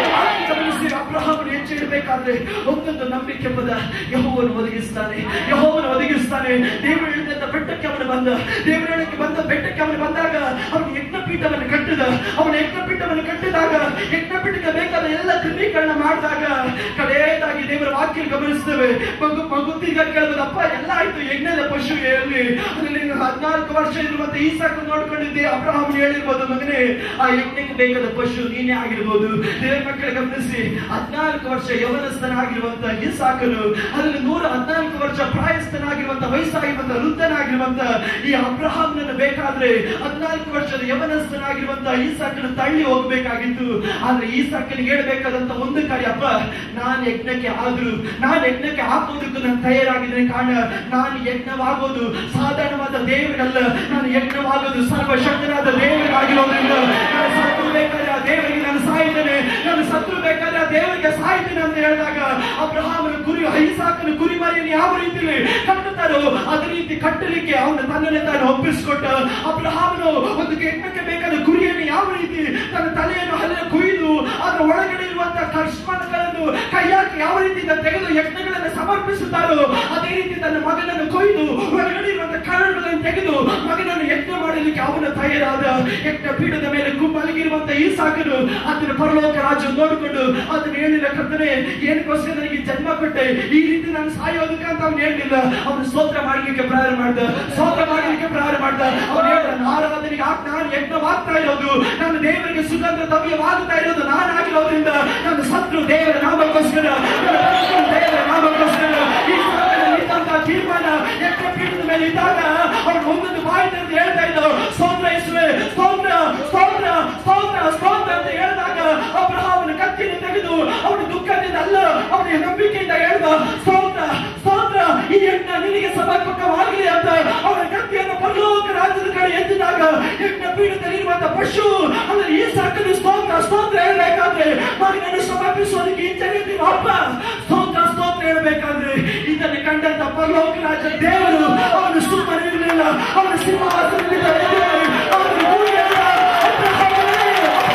ಗಮನಿಸಿ ಅಬ್ರಹಾಮನು ಹೆಚ್ಚು ಇಡಬೇಕಾದ್ರೆ ಒಂದೊಂದು ನಂಬಿಕೆ ಪದ ಯಹೋವನು ಒದಗಿಸ್ತಾನೆ ಯಹೋವನು ಒದಗಿಸ್ತಾನೆ ದೇವರು ಹೇಳಿದಂತ ಬೆಟ್ಟಕ್ಕೆ ಅವನು ಬಂದ ದೇವರು ಹೇಳಕ್ಕೆ ಬಂದ ಬೆಟ್ಟಕ್ಕೆ ಅವನು ಬಂದಾಗ ಅವನು ಯಜ್ಞಪೀಠವನ್ನು ಕಟ್ಟಿದ ಅವನ ಯಜ್ಞಪೀಠವನ್ನು ಕಟ್ಟಿದಾಗ ಯಜ್ಞಪೀಠಕ್ಕೆ ಬೇಕಾದ ಎಲ್ಲ ಕ್ರಮೀಕರಣ ಮಾಡಿದಾಗ ಕಡೆಯದಾಗಿ ದೇವರ ವಾಕ್ಯ ಗಮನಿಸ್ತೇವೆ ಮಗು ಮಗುತ್ತಿಗ ಕೇಳಬಹುದು ಅಪ್ಪ ಎಲ್ಲ ಆಯ್ತು ಯಜ್ಞದ ಪಶು ಎಲ್ಲಿ ಅದರಲ್ಲಿ ನೀನು ಹದಿನಾಲ್ಕು ವರ್ಷ ಇರುವಂತ ಈ ಸಾಕು ನೋಡ್ಕೊಂಡಿದ್ದೆ ಅಬ್ರಹಾಮ್ ಹೇಳಿರ್ಬೋದು ಮಗನೇ ಆ ಯಜ್ಞಕ್ಕೆ ಬೇಕಾದ ಪಶು ನೀನೇ ಆಗಿರ್ಬೋದು ದೇವರ ಮಕ್ಕಳ ಗಮನಿಸಿ ಹದಿನಾಲ್ಕು ವರ್ಷ ಯವನಸ್ಥನಾಗಿರುವಂತ ಈ ಸಾಕನು ಅದರಲ್ಲಿ ನೂರ ಹದಿನಾಲ್ಕು ವರ್ಷ ಪ್ರಾಯಸ್ಥನಾಗಿರುವಂತ ವಯಸ್ಸಾಗಿರುವಂತ ವೃದ್ಧನಾಗಿರುವಂತ ಈ ಅಬ್ರಹಾಮ್ನನ್ನು ಬೇಕಾದ್ರೆ ಹದಿನಾಲ್ಕು ವರ್ಷದ ಯವನಸ್ಥನಾಗಿರುವಂತ ಈ ಸಾಕನ್ನು ತಳ್ಳಿ ಹೋಗ್ಬೇಕಾಗಿತ್ತು ಆದ್ರೆ ಈ ಸಾಕನಿಗೆ ಹೇಳ್ಬೇಕಾದಂತ ಒಂದು ಕಾರ್ಯ ಅಪ್ಪ ನಾನು ಯಜ್ಞಕ್ಕೆ ಆದ್ರು ನಾನು ಯಜ್ಞಕ್ಕೆ ಹಾಕೋದಕ್ಕೂ ನಾನು ತಯಾರಾಗಿದ್ರೆ ಕಾರಣ ನಾನು ಯಜ್ಞವಾಗೋದು ಸಾಧಾರಣವಾದ ದೇವರಲ್ಲ ನಾನು ಯಜ್ಞವಾಗೋದು ಸರ್ವಶಕ್ತನಾದ ದೇವರಾಗಿರೋದ್ರಿಂದ ನಾನು ಸತ್ತು ಬೇಕಾದ್ರೆ ಆ ದೇವರಿಗೆ ನಾನು ಸಾಯ್ತೇನೆ ನಾನು ಸತ್ತು ಬೇಕಾದ್ರೆ ಆ ದೇವರಿಗೆ ಸಾಯ್ತೇನೆ ಅಂತ ಹೇಳಿದಾಗ ಅಬ್ರಹಾಮನ ಕುರಿ ಐಸಾಕನ ಕುರಿಮರಿಯನ್ನು ಯಾವ ರೀತಿಯಲ್ಲಿ ಕಟ್ಟುತ್ತಾರೋ ಅದೇ ರೀತಿ ಕಟ್ಟಲಿಕ್ಕೆ ಅವನು ತನ್ನನ್ನೇ ತಾನು ಒಪ್ಪಿಸಿಕೊಟ್ಟ ಅಬ್ರಹಾಮನು ಒಂದು ಯಜ್ಞಕ್ಕೆ ಬೇಕಾದ ಕುರಿಯನ್ನು ಯಾವ ರೀತಿ ತನ್ನ ತಲೆಯನ್ನು ಹಲ್ಲೆ ಕುಯ್ದು ಅದರ ಒಳಗಡೆ ಇರುವಂತಹ ಕರ್ಷ್ಮಣಗಳನ್ನು ಕೈಯಾಕಿ ಯಾವ ರೀತಿ ತೆಗೆದು ಯಜ್ಞಗಳನ್ನು ಸಮರ್ಪಿಸುತ್ತಾರೋ ಅದೇ ರೀತಿ ತನ್ನ ಮಗನನ್ನು ಕೊಯ್ದು ಒಳಗಡೆ ಇರುವಂತಹ ಕರಳುಗಳನ್ನು ತೆಗೆದು ಮಗನನ್ನು ಯಜ್ಞ ಮಾಡಲಿಕ್ಕೆ ಅವನ ತಯಾರಾದ ಯಜ್ಞ ಪೀಠದ ಮೇಲೆ ಕುಮ್ಮಲಗಿರುವಂತ ಈ ಸಾಕನು ಅದನ್ನು ಪರಲೋಕ ರಾಜ ನೋಡಿಕೊಂಡು ಅದನ್ನು ಹೇಳಿಲ್ಲ ಕರ್ತನೆ ಏನಕ್ಕೋಸ್ಕರ ನನಗೆ ಜನ್ಮ ಕೊಟ್ಟೆ ಈ ರೀತಿ ನಾನು ಸಾಯೋದಕ್ಕೆ ಅಂತ ಅವನು ಹೇಳಿಲ್ಲ ಅವನು ಸ್ತೋತ್ರ ಮಾಡಲಿಕ್ಕೆ ಪ್ರಾರಂಭ ಮಾಡ್ದ ಸ್ತೋತ್ರ ಮಾಡಲಿಕ್ಕೆ ಪ್ರಾರಂಭ ಮಾಡ್ದ ಅವನು ಹೇಳಿದ ಆರಾಧನೆಗೆ ಆಗ್ ನಾನು ಯಜ್ಞವಾಗ್ತಾ ಇರೋದು ನನ್ನ ದೇವರಿಗೆ ಸುಗಂಧ ತವ್ಯವಾಗ್ತಾ ಇರೋದು ನಾನಾಗಿರೋದ್ರಿಂದ ನನ್ನ ಶತ್ರು ದೇವರ ನಾಮಕ್ಕೋಸ್ಕರ ನನ್ನ ಶತ್ರು ದೇವರ ನಾಮಕ್ಕೋಸ್ಕರ ಈ ಸಾಕನಲ್ಲಿ ಇದ್ದಂತಹ ತೀರ್ಮಾನ ಯಜ್ಞ ಪೀಠದ ಮೇಲೆ ಇದ್ದಾಗ ಅವನು ಒಂದೊಂದು ಬಾಯಿ ತೆರೆದು ಹೇಳ್ತಾ ಇದ್ದ ಸ್ತೋತ್ರ ಯೇಸುವೆ ಸ್ತೋತ್ರ ಸ್ತೋತ್ರ ಸ್ತೋತ್ರ ಸ್ತೋತ್ರ ಅಂತ ಹೇಳಿದಾಗ ಅಬ್ರಹಾಮನ ಕತ್ತಿಯನ್ನು ತೆಗೆದು ಅವನು ದುಃಖದಿಂದ ಅಲ್ಲ ಅವನ ನಂಬಿಕೆಯಿಂದ ಹೇಳ್ದ ಸ್ತೋತ್ರ ಸ್ತೋತ್ರ ಈ ಯಜ್ಞ ನಿನಗೆ ಸಮರ್ಪಕವಾಗಲಿ ಅಂತ ಅವನ ಕತ್ತಿಯನ್ನು ಪರಲೋಕ ರಾಜ್ಯದ ಕಡೆ ಎತ್ತಿದಾಗ ಯಜ್ಞ ಪೀಠದಲ್ಲಿರುವಂತ ಪಶು ಅಂದ್ರೆ ಈ ಸಾಕನ್ನು ಸ್ತೋತ್ರ ಸ್ತೋತ್ರ ಹೇಳ್ಬೇಕಾದ್ರೆ ಮಗನನ್ನು ಸಮರ್ಪಿಸೋದಕ್ಕೆ ಹಿಂಜರಿತೀವಿ ಅಪ್ಪ ಸ್ತೋತ್ರ ಸ್ತೋತ್ರ ಹೇಳ್ಬೇಕಾದ್ರೆ ಇದನ್ನು ಕಂಡಂತ ಪರಲೋಕ ರಾಜ ದೇವರು ಅವನು ಸುಮ್ಮನಿರಲಿಲ್ಲ ಅವನ ಸಿಂಹಾಸನದಿಂದ ಎದ್ದು ಅವನು ಕೂಗಿ ಹೇಳಿದ, ಅಬ್ರಹಾಮನೇ,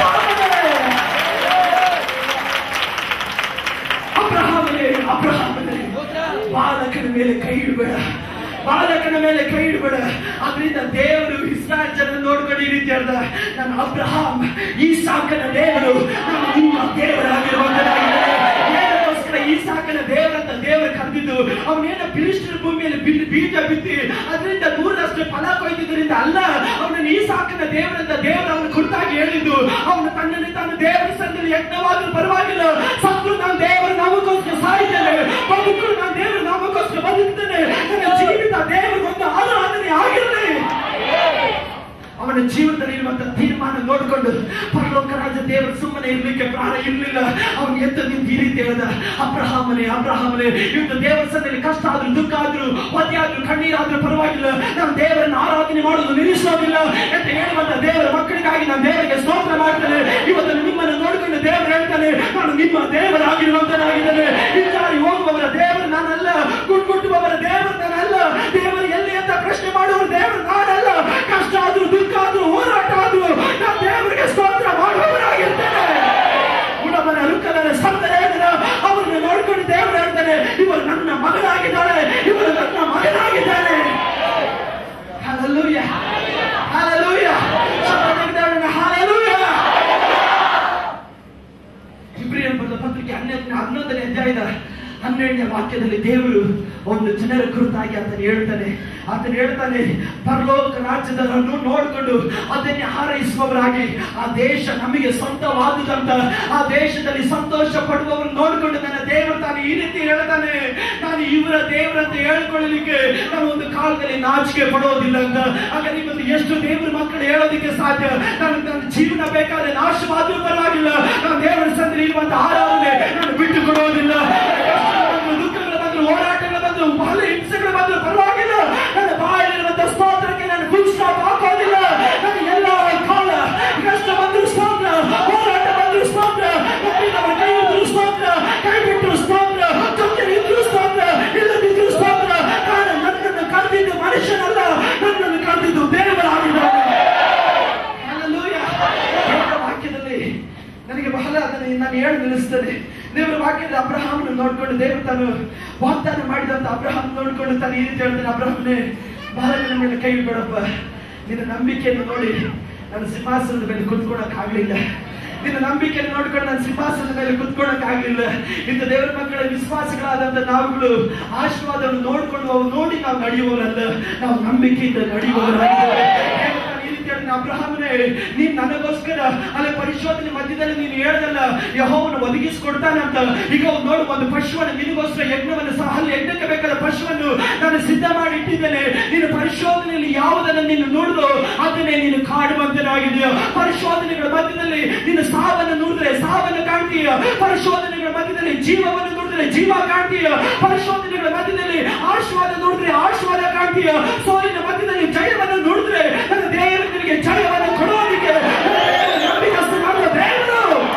ಅಬ್ರಹಾಮನೇ, ಅಬ್ರಹಾಮನೇ, ಅಬ್ರಹಾಮನೇ ಬಾಲಕನ ಮೇಲೆ ಕೈ ಇಡಬೇಡ ಬಾಲಕನ ಮೇಲೆ ಕೈ ಇಡಬೇಡ ಅದರಿಂದ ದೇವರು ಇಸ್ರಾಯೇಲ್ ಜನ ನೋಡ್ಕೊಂಡು ಈ ರೀತಿ ಹೇಳ್ದ ನನ್ನ ಅಬ್ರಹಾಂ ಈ ಸಾಕನ ದೇವರು ನಾನು ನಿಮ್ಮ ದೇವರಾಗಿರುವಂತನಾಗಿದ್ದೇನೆ ಏನಕ್ಕೋಸ್ಕರ ಈ ಸಾಕನ ದೇವರಂತ ದೇವರು ಕರೆದಿದ್ದು ಅವನೇನ ಫಿಲಿಸ್ಟರ್ ಭೂಮಿಯಲ್ಲಿ ಬಿ- ಬೀಜ ಬಿತ್ತಿ ಅದರಿಂದ ನೂರರಷ್ಟು ಫಲ ಕೊಯ್ದಿದ್ದರಿಂದ ಅಲ್ಲ ಅವನನ್ನು ಈ ಸಾಕನ ದೇವರಂತ ದೇವರು ಅವನ ಕುರಿತಾಗಿ ಹೇಳಿದ್ದು ಅವನು ತನ್ನನ್ನು ತಾನು ದೇವರ ಸಂದಲ್ಲಿ ಯಜ್ಞವಾದರೂ ಪರವಾಗಿಲ್ಲ ಸತ್ರು ನಾನು ದೇವರು ನಮಗೋಸ್ಕರ ಸಾಯ್ತೇನೆ ಬದುಕರು ನಾನು ದೇವರು ನಮಗೋಸ್ಕರ ಬದುಕ್ತೇನೆ ನನ್ನ ಜೀವಿತ ದೇವರಿಗೊಂದು ಆರಾಧನೆ ಆಗಿರಲಿ ಅವನ ಜೀವನದಲ್ಲಿ ಇರುವಂತ ತೀರ್ಮಾನ ನೋಡಿಕೊಂಡು ಪರಲೋಕ ರಾಜ ದೇವರು ಸುಮ್ಮನೆ ಇರ್ಲಿಕ್ಕೆ ಪ್ರಾಣ ಇರಲಿಲ್ಲ ಅವನು ಎತ್ತ ನಿಂತು ಈ ರೀತಿ ಹೇಳ್ದ ಅಬ್ರಹಾಮನೇ ಅಬ್ರಹಾಮನೇ ಇವತ್ತು ದೇವರ ಸನ್ನಲ್ಲಿ ಕಷ್ಟ ಆದ್ರೂ ದುಃಖ ಆದ್ರೂ ಒದ್ದೆ ಆದ್ರೂ ಕಣ್ಣೀರಾದ್ರೂ ಪರವಾಗಿಲ್ಲ ನಾನು ದೇವರನ್ನು ಆರಾಧನೆ ಮಾಡೋದು ನಿಲ್ಲಿಸೋದಿಲ್ಲ ಅಂತ ಹೇಳುವಂತ ದೇವರ ಮಕ್ಕಳಿಗಾಗಿ ನಾನು ದೇವರಿಗೆ ಸ್ತೋತ್ರ ಮಾಡ್ತೇನೆ ಇವತ್ತು ನಿಮ್ಮನ್ನು ನೋಡಿಕೊಂಡು ದೇವರು ಹೇಳ್ತಾನೆ ನಾನು ನಿಮ್ಮ ದೇವರಾಗಿರುವಂತನಾಗಿದ್ದೇನೆ ಹಿಂಜಾರಿ ಹೋಗುವವರ ದೇವರು ನಾನಲ್ಲ ಗುಟ್ಗುಟ್ಟುವವರ ದೇವರು ನಾನಲ್ಲ ದೇವರು ಎಲ್ಲಿ ಅಂತ ಪ್ರಶ್ನೆ ಮಾಡುವ ದೇವರು ನಾನಲ್ಲ ಕಷ್ಟ ಆದ್ರೂ ದುಃಖ ಆದ್ರೂ ಹೋರಾಟ ಆದ್ರೂ ನಾನು ದೇವರಿಗೆ ಸ್ತೋತ್ರ ಮಾಡುವವರಾಗಿರ್ತೇನೆ ಗುಣಮನ ರುಕ್ಕಲನ ಸಂತರೇಂದ್ರ ಅವರನ್ನು ನೋಡ್ಕೊಂಡು ದೇವರು ಹೇಳ್ತಾನೆ ಇವರು ನನ್ನ ಮಗನ ಹನ್ನೆರಡನೇ ವಾಕ್ಯದಲ್ಲಿ ದೇವರು ಒಂದು ಜನರ ಕುರಿತಾಗಿ ಆತನು ಹೇಳ್ತಾನೆ ಆತನು ಹೇಳ್ತಾನೆ ಪರಲೋಕ ರಾಜ್ಯದವರನ್ನು ನೋಡಿಕೊಂಡು ಅದನ್ನೇ ಹಾರೈಸುವವರಾಗಿ ಆ ದೇಶ ನಮಗೆ ಸ್ವಂತವಾದುದಂತ ಆ ದೇಶದಲ್ಲಿ ಸಂತೋಷ ಪಡುವವರು ನೋಡಿಕೊಂಡು ನನ್ನ ದೇವರು ತಾನು ಈ ರೀತಿ ಹೇಳ್ತಾನೆ ನಾನು ಇವರ ದೇವರಂತ ಹೇಳ್ಕೊಳ್ಳಲಿಕ್ಕೆ ನಾನು ಒಂದು ಕಾಲದಲ್ಲಿ ನಾಚಿಕೆ ಪಡೋದಿಲ್ಲ ಅಂತ ಆಗ ನಿಮ್ಮದು ಎಷ್ಟು ದೇವರ ಮಕ್ಕಳು ಹೇಳೋದಕ್ಕೆ ಸಾಧ್ಯ ನಾನು ನನ್ನ ಜೀವನ ಬೇಕಾದ್ರೆ ನಾಶವಾದ್ರೂ ಪರವಾಗಿಲ್ಲ ನಾನು ದೇವರ ಸಂದ್ರೆ ಇರುವಂತ ಆರಾಧನೆ ನಾನು ಬಿಟ್ಟು ಕೊಡೋದಿಲ್ಲ ನನ್ನ ದುಃಖಗಳು ಬಂದ್ರು ಹೋರಾಟಗಳು ಬಂದ್ರು ಬಹಳ ಹಿಂಸೆಗಳು ಬಂದ್ರು ಪರವಾಗಿಲ್ಲ ನನ್ನ ಬಾಯಲ್ಲಿರುವಂತ ಸ್ತೋತ್ರಕ್ಕೆ ನಾನು ಫುಲ್ ಸ್ಟಾಪ್ ಹಾಕೋದಿಲ್ಲ ನನ್ನ ಎಲ್ಲ ಕಾಲ ಕಷ್ಟ ಬಂದ್ರು ಸ್ತೋತ್ರ ಹೋರಾಟ ಬಂದ್ರು ಸ್ತೋತ್ರ ಒಪ್ಪಿದವರ ಕೈ ಇದ್ರು ಸ್ತೋತ್ರ ಕೈ ಬಿಟ್ಟರು ಸ್ತೋತ್ರ ತೊಂದರೆ ಇದ್ರು ಸ್ತೋತ್ರ ಇಲ್ಲದಿದ್ರು ಸ್ತೋತ್ರ ಕಾರಣ ನನ್ನನ್ನು ಕರೆದಿದ್ದು ಮನುಷ್ಯನಲ್ಲ ನನ್ನನ್ನು ಕರೆದಿದ್ದು ದೇವರಾಗಿದ್ದಾನೆ Hallelujah. ದೇವರ ವಾಕ್ಯದಲ್ಲಿ ನನಗೆ ಬಹಳ ಅದನ್ನು ನಾನು ಹೇಳಿ ನಿಲ್ಲಿಸ್ತೇನೆ ದೇವರ ವಾಕ್ಯದ ಅಬ್ರಹಾಮನ ನೋಡ್ಕೊಂಡು ದೇವರು ತಾನು ವಾಗ್ದಾನ ಮಾಡಿದಂತ ಅಬ್ರಹಾಮ್ ನೋಡ್ಕೊಂಡು ತಾನು ಈ ರೀತಿ ಹೇಳ್ತಾನೆ ಅಬ್ರಹಾಮನೇ ಬಹಳ ದಿನ ಮೇಲೆ ಕೈ ಬಿಡಪ್ಪ ನಿನ್ನ ನಂಬಿಕೆಯನ್ನು ನೋಡಿ ನನ್ನ ಸಿಂಹಾಸನದ ಮೇಲೆ ಕುತ್ಕೊಳಕ್ ಆಗ್ಲಿಲ್ಲ ನಿನ್ನ ನಂಬಿಕೆಯನ್ನು ನೋಡ್ಕೊಂಡು ನನ್ನ ಸಿಂಹಾಸನದ ಮೇಲೆ ಕುತ್ಕೊಳಕ್ ಆಗ್ಲಿಲ್ಲ ಇಂಥ ದೇವರ ಮಕ್ಕಳ ವಿಶ್ವಾಸಗಳಾದಂತ ನಾವುಗಳು ಆಶೀರ್ವಾದವನ್ನು ನೋಡ್ಕೊಂಡು ಅವು ನೋಡಿ ನಾವು ನಡೆಯುವವರಲ್ಲ ನಾವು ನಂಬಿಕೆಯಿಂದ ನಡೆಯುವವರಾಗಿದ್ದೇವೆ ದೇವರು ತಾನು ಈ ರೀತಿ ಹೇಳ್ತಾನೆ, ಅಬ್ರಹಾಮನೇ ನೀನ್ ನನಗೋಸ್ಕರ ಅಲ್ಲ ಪರಿಶೋಧನೆ ಮಧ್ಯದಲ್ಲಿ ನೀನು ಹೇಳ್ದಲ್ಲ ಯಹೋವನು ಒದಗಿಸ್ಕೊಡ್ತಾನೆ ಅಂತ ಈಗ ಅವ್ನು ನೋಡು ಒಂದು ಪಶುವನ್ನು ನಿನಗೋಸ್ಕರ ಯಜ್ಞವನ್ನು ಸಹ ಅಲ್ಲಿ ಯಜ್ಞಕ್ಕೆ ಬೇಕಾದ ಪಶುವನ್ನು ನಾನು ಸಿದ್ಧ ಮಾಡಿ ಇಟ್ಟಿದ್ದೇನೆ ನೀನು ಪರಿಶೋಧನೆಯಲ್ಲಿ ಯಾವುದನ್ನು ನೀನು ನೋಡಿದೋ ಅದನ್ನೇ ನೀನು ಕಾಡುವಂತನಾಗಿದೆಯಾ ಪರಿಶೋಧನೆಗಳ ಮಧ್ಯದಲ್ಲಿ ನೀನು ಸಾವನ್ನು ನೋಡಿದ್ರೆ ಸಾವನ್ನು ಕಾಣ್ತೀಯ ಪರಿಶೋಧನೆಗಳ ಮಧ್ಯದಲ್ಲಿ ಜೀವವನ್ನು ನೋಡಿದ್ರೆ ಜೀವ ಕಾಣ್ತೀಯ ಪರಿಶೋಧನೆಗಳ ಮಧ್ಯದಲ್ಲಿ ಆಶೀರ್ವಾದ ನೋಡಿದ್ರೆ ಆಶೀರ್ವಾದ ಕಾಣ್ತೀಯ ಸೋಲಿನ ಮಧ್ಯದಲ್ಲಿ ಜಯವನ್ನು ನೋಡಿದ್ರೆ ನನ್ನ ದೇವರು ನಿನಗೆ ಜಯವನ್ನು ಕೊಡೋದಕ್ಕೆ ನಂಬಿಕಸ್ಥನಾದ ದೇವರು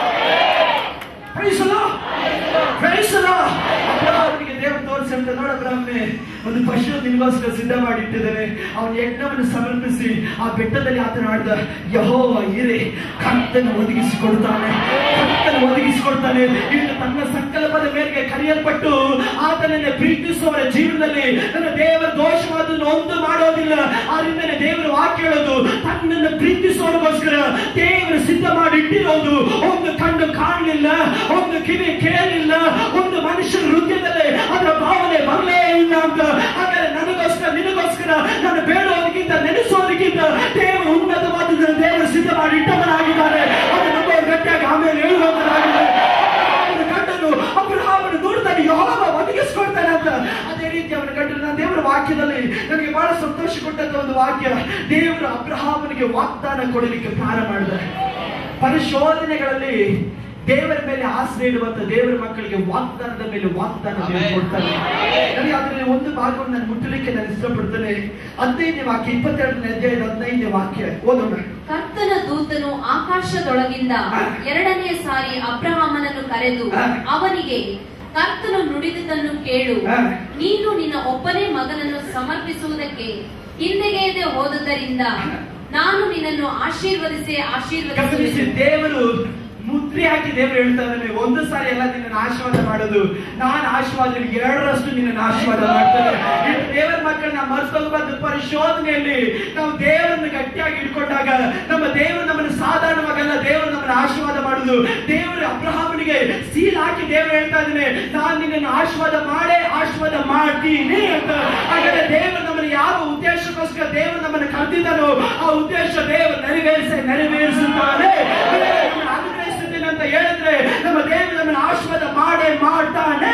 Praise the Lord. Praise the Lord. ಅಬ್ರಹಾಮನಿಗೆ ದೇವರು ತೋರಿಸಂತ ನೋಡ ಬ್ರಾಹ್ಮಣೆ ಒಂದು ಪಶು ನಿನಗೋಸ್ಕರ ಸಿದ್ಧ ಮಾಡಿಟ್ಟಿದ್ದೇನೆ ಅವನ ಯಜ್ಞವನ್ನು ಸಮರ್ಪಿಸಿ ಆ ಬೆಟ್ಟದಲ್ಲಿ ಆತನ ಆಡಿದ ಯಹೋವ ಇರೆ ಕರ್ತನ ಒದಗಿಸಿಕೊಡ್ತಾನೆ ಕರ್ತನ ಒದಗಿಸಿಕೊಡ್ತಾನೆ ಇನ್ನು ತನ್ನ ಸಂಕಲ್ಪದ ಮೇರೆಗೆ ಕರೆಯಲ್ಪಟ್ಟು ಆತನನ್ನೇ ಪ್ರೀತಿಸುವವರ ಜೀವನದಲ್ಲಿ ನನ್ನ ದೇವರ ದೋಷವಾದನ್ನು ಒಂದು ಮಾಡೋದಿಲ್ಲ ಆದ್ರಿಂದಲೇ ದೇವರು ವಾಕ್ಯ ಹೇಳೋದು ತನ್ನನ್ನು ಪ್ರೀತಿಸುವವರಿಗೋಸ್ಕರ ದೇವರು ಸಿದ್ಧ ಮಾಡಿ ಇಟ್ಟಿರೋದು ಒಂದು ಕಣ್ಣು ಕಾಣಲಿಲ್ಲ ಒಂದು ಕಿವಿ ಕೇಳಲಿಲ್ಲ ಒಂದು ಮನುಷ್ಯನ ಹೃದಯದಲ್ಲಿ ಅದರ ಭಾವನೆ ಬರಲೇ ಇಲ್ಲ ಅಂತ ಹಾಗಾದ್ರೆ ನನಗೋಸ್ಕರ ನಿನಗೋಸ್ಕರ ನಾನು ಬೇಡೋದಕ್ಕಿಂತ ನೆನೆಸೋದಕ್ಕಿಂತ ದೇವರು ಉನ್ನತವಾದ ದೇವರು ಸಿದ್ಧ ಮಾಡಿ ಇಟ್ಟವನಾಗಿದ್ದಾರೆ ಅದು ನಮ್ಮ ಗಟ್ಟಿಯಾಗಿ ಆಮೇಲೆ ಹೇಳುವಂತನಾಗಿದ್ದಾರೆ ಅವನ ಗಂಡನು ಅಬ್ರಹಾಮನು ನೋಡ್ತಾನೆ ಯಹೋವ ಒದಗಿಸ್ಕೊಡ್ತಾನೆ ಅಂತ ಅದೇ ರೀತಿ ಅವನ ಗಂಡನ ನಾನು ದೇವರ ವಾಕ್ಯದಲ್ಲಿ ನನಗೆ ಬಹಳ ಸಂತೋಷ ಕೊಟ್ಟಂತ ಒಂದು ವಾಕ್ಯ ದೇವರು ಅಬ್ರಹಾಮನಿಗೆ ವಾಗ್ದಾನ ಕೊಡಲಿಕ್ಕೆ ಪ್ರಾರಂಭ ಮಾಡಿದ್ದಾರೆ ಪರಿಶೋಧನೆಗಳಲ್ಲಿ ದೇವರ ಮೇಲೆ ಆಸೆ ಇಡುವಂತ ದೇವರ ಮಕ್ಕಳಿಗೆ ವಾಗ್ದಾನದ ಮೇಲೆ ವಾಗ್ದಾನ ದೇವರು ಕೊಡ್ತಾನೆ ನನಗೆ ಅದರಲ್ಲಿ ಒಂದು ಭಾಗವನ್ನು ನಾನು ಮುಟ್ಟಲಿಕ್ಕೆ ನಾನು ಇಷ್ಟಪಡ್ತೇನೆ ಹದಿನೈದನೇ ವಾಕ್ಯ ಇಪ್ಪತ್ತೆರಡನೇ ಅಧ್ಯಾಯದ ಹದಿನೈದನೇ ವಾಕ್ಯ ಓದೋಣ ಕರ್ತನ ದೂತನು ಆಕಾಶದೊಳಗಿಂದ ಎರಡನೆಯ ಸಾರಿ ಅಬ್ರಹಾಮನನ್ನು ಕರೆದು ಅವನಿಗೆ ಕರ್ತನು ನುಡಿದುದನ್ನು ಕೇಳು ಹಾ. ನೀನು ನಿನ್ನ ಒಬ್ಬನೇ ಮಗನನ್ನು ಸಮರ್ಪಿಸುವುದಕ್ಕೆ ಹಿಂದೆಗೆಯದೆ ಹೋದುದರಿಂದ ನಾನು ನಿನ್ನನ್ನು ಆಶೀರ್ವದಿಸಿ ಗಮನಿಸಿ ಆಶೀರ್ವದಿಸುವೆನು ದೇವರು ಮುದ್ರೆ ಹಾಕಿ ದೇವರು ಹೇಳ್ತಾ ಇದ್ದಾನೆ ಒಂದು ಸಾರಿ ಎಲ್ಲ ನಿನ್ನ ಆಶೀರ್ವಾದ ಮಾಡೋದು ನಾನು ಆಶೀರ್ವಾದ ಎರಡರಷ್ಟು ನಿನ್ನ ಆಶೀರ್ವಾದ ಮಾಡ್ತೇನೆ ಇನ್ನು ದೇವರ ಮಕ್ಕಳನ್ನ ಮರೆಸೋದು ಪರಿಶೋಧನೆಯಲ್ಲಿ ನಾವು ದೇವರನ್ನು ಗಟ್ಟಿಯಾಗಿ ಇಟ್ಕೊಂಡಾಗ ನಮ್ಮ ದೇವರು ನಮ್ಮನ್ನು ಸಾಧಾರಣವಾಗಲ್ಲ ದೇವರು ನಮ್ಮನ್ನು ಆಶೀರ್ವಾದ ಮಾಡುದು ದೇವರು ಅಬ್ರಹಾಮನಿಗೆ ಸೀಲ್ ಹಾಕಿ ದೇವರು ಹೇಳ್ತಾ ಇದ್ದಾನೆ ನಾನು ನಿನ್ನನ್ನು ಆಶೀರ್ವಾದ ಮಾಡೇ ಆಶೀರ್ವಾದ ಮಾಡ್ತೀನಿ ಅಂತ ಹಾಗಾದ್ರೆ ದೇವರು ನಮ್ಮನ್ನು ಯಾವ ಉದ್ದೇಶಕ್ಕೋಸ್ಕರ ದೇವರು ನಮ್ಮನ್ನು ಕರೆದಿದ್ದಾನೋ ಆ ಉದ್ದೇಶ ದೇವರು ನೆರವೇರಿಸಿ ನೆರವೇರಿಸುತ್ತಾನೆ ನಮ್ಮನ್ನು ಅನುಗ್ರಹಿಸುತ್ತೇನೆ ಅಂತ ಹೇಳಿದ್ರೆ ನಮ್ಮ ದೇವರು ನಮ್ಮನ್ನು ಆಶೀರ್ವಾದ ಮಾಡೇ ಮಾಡ್ತಾನೆ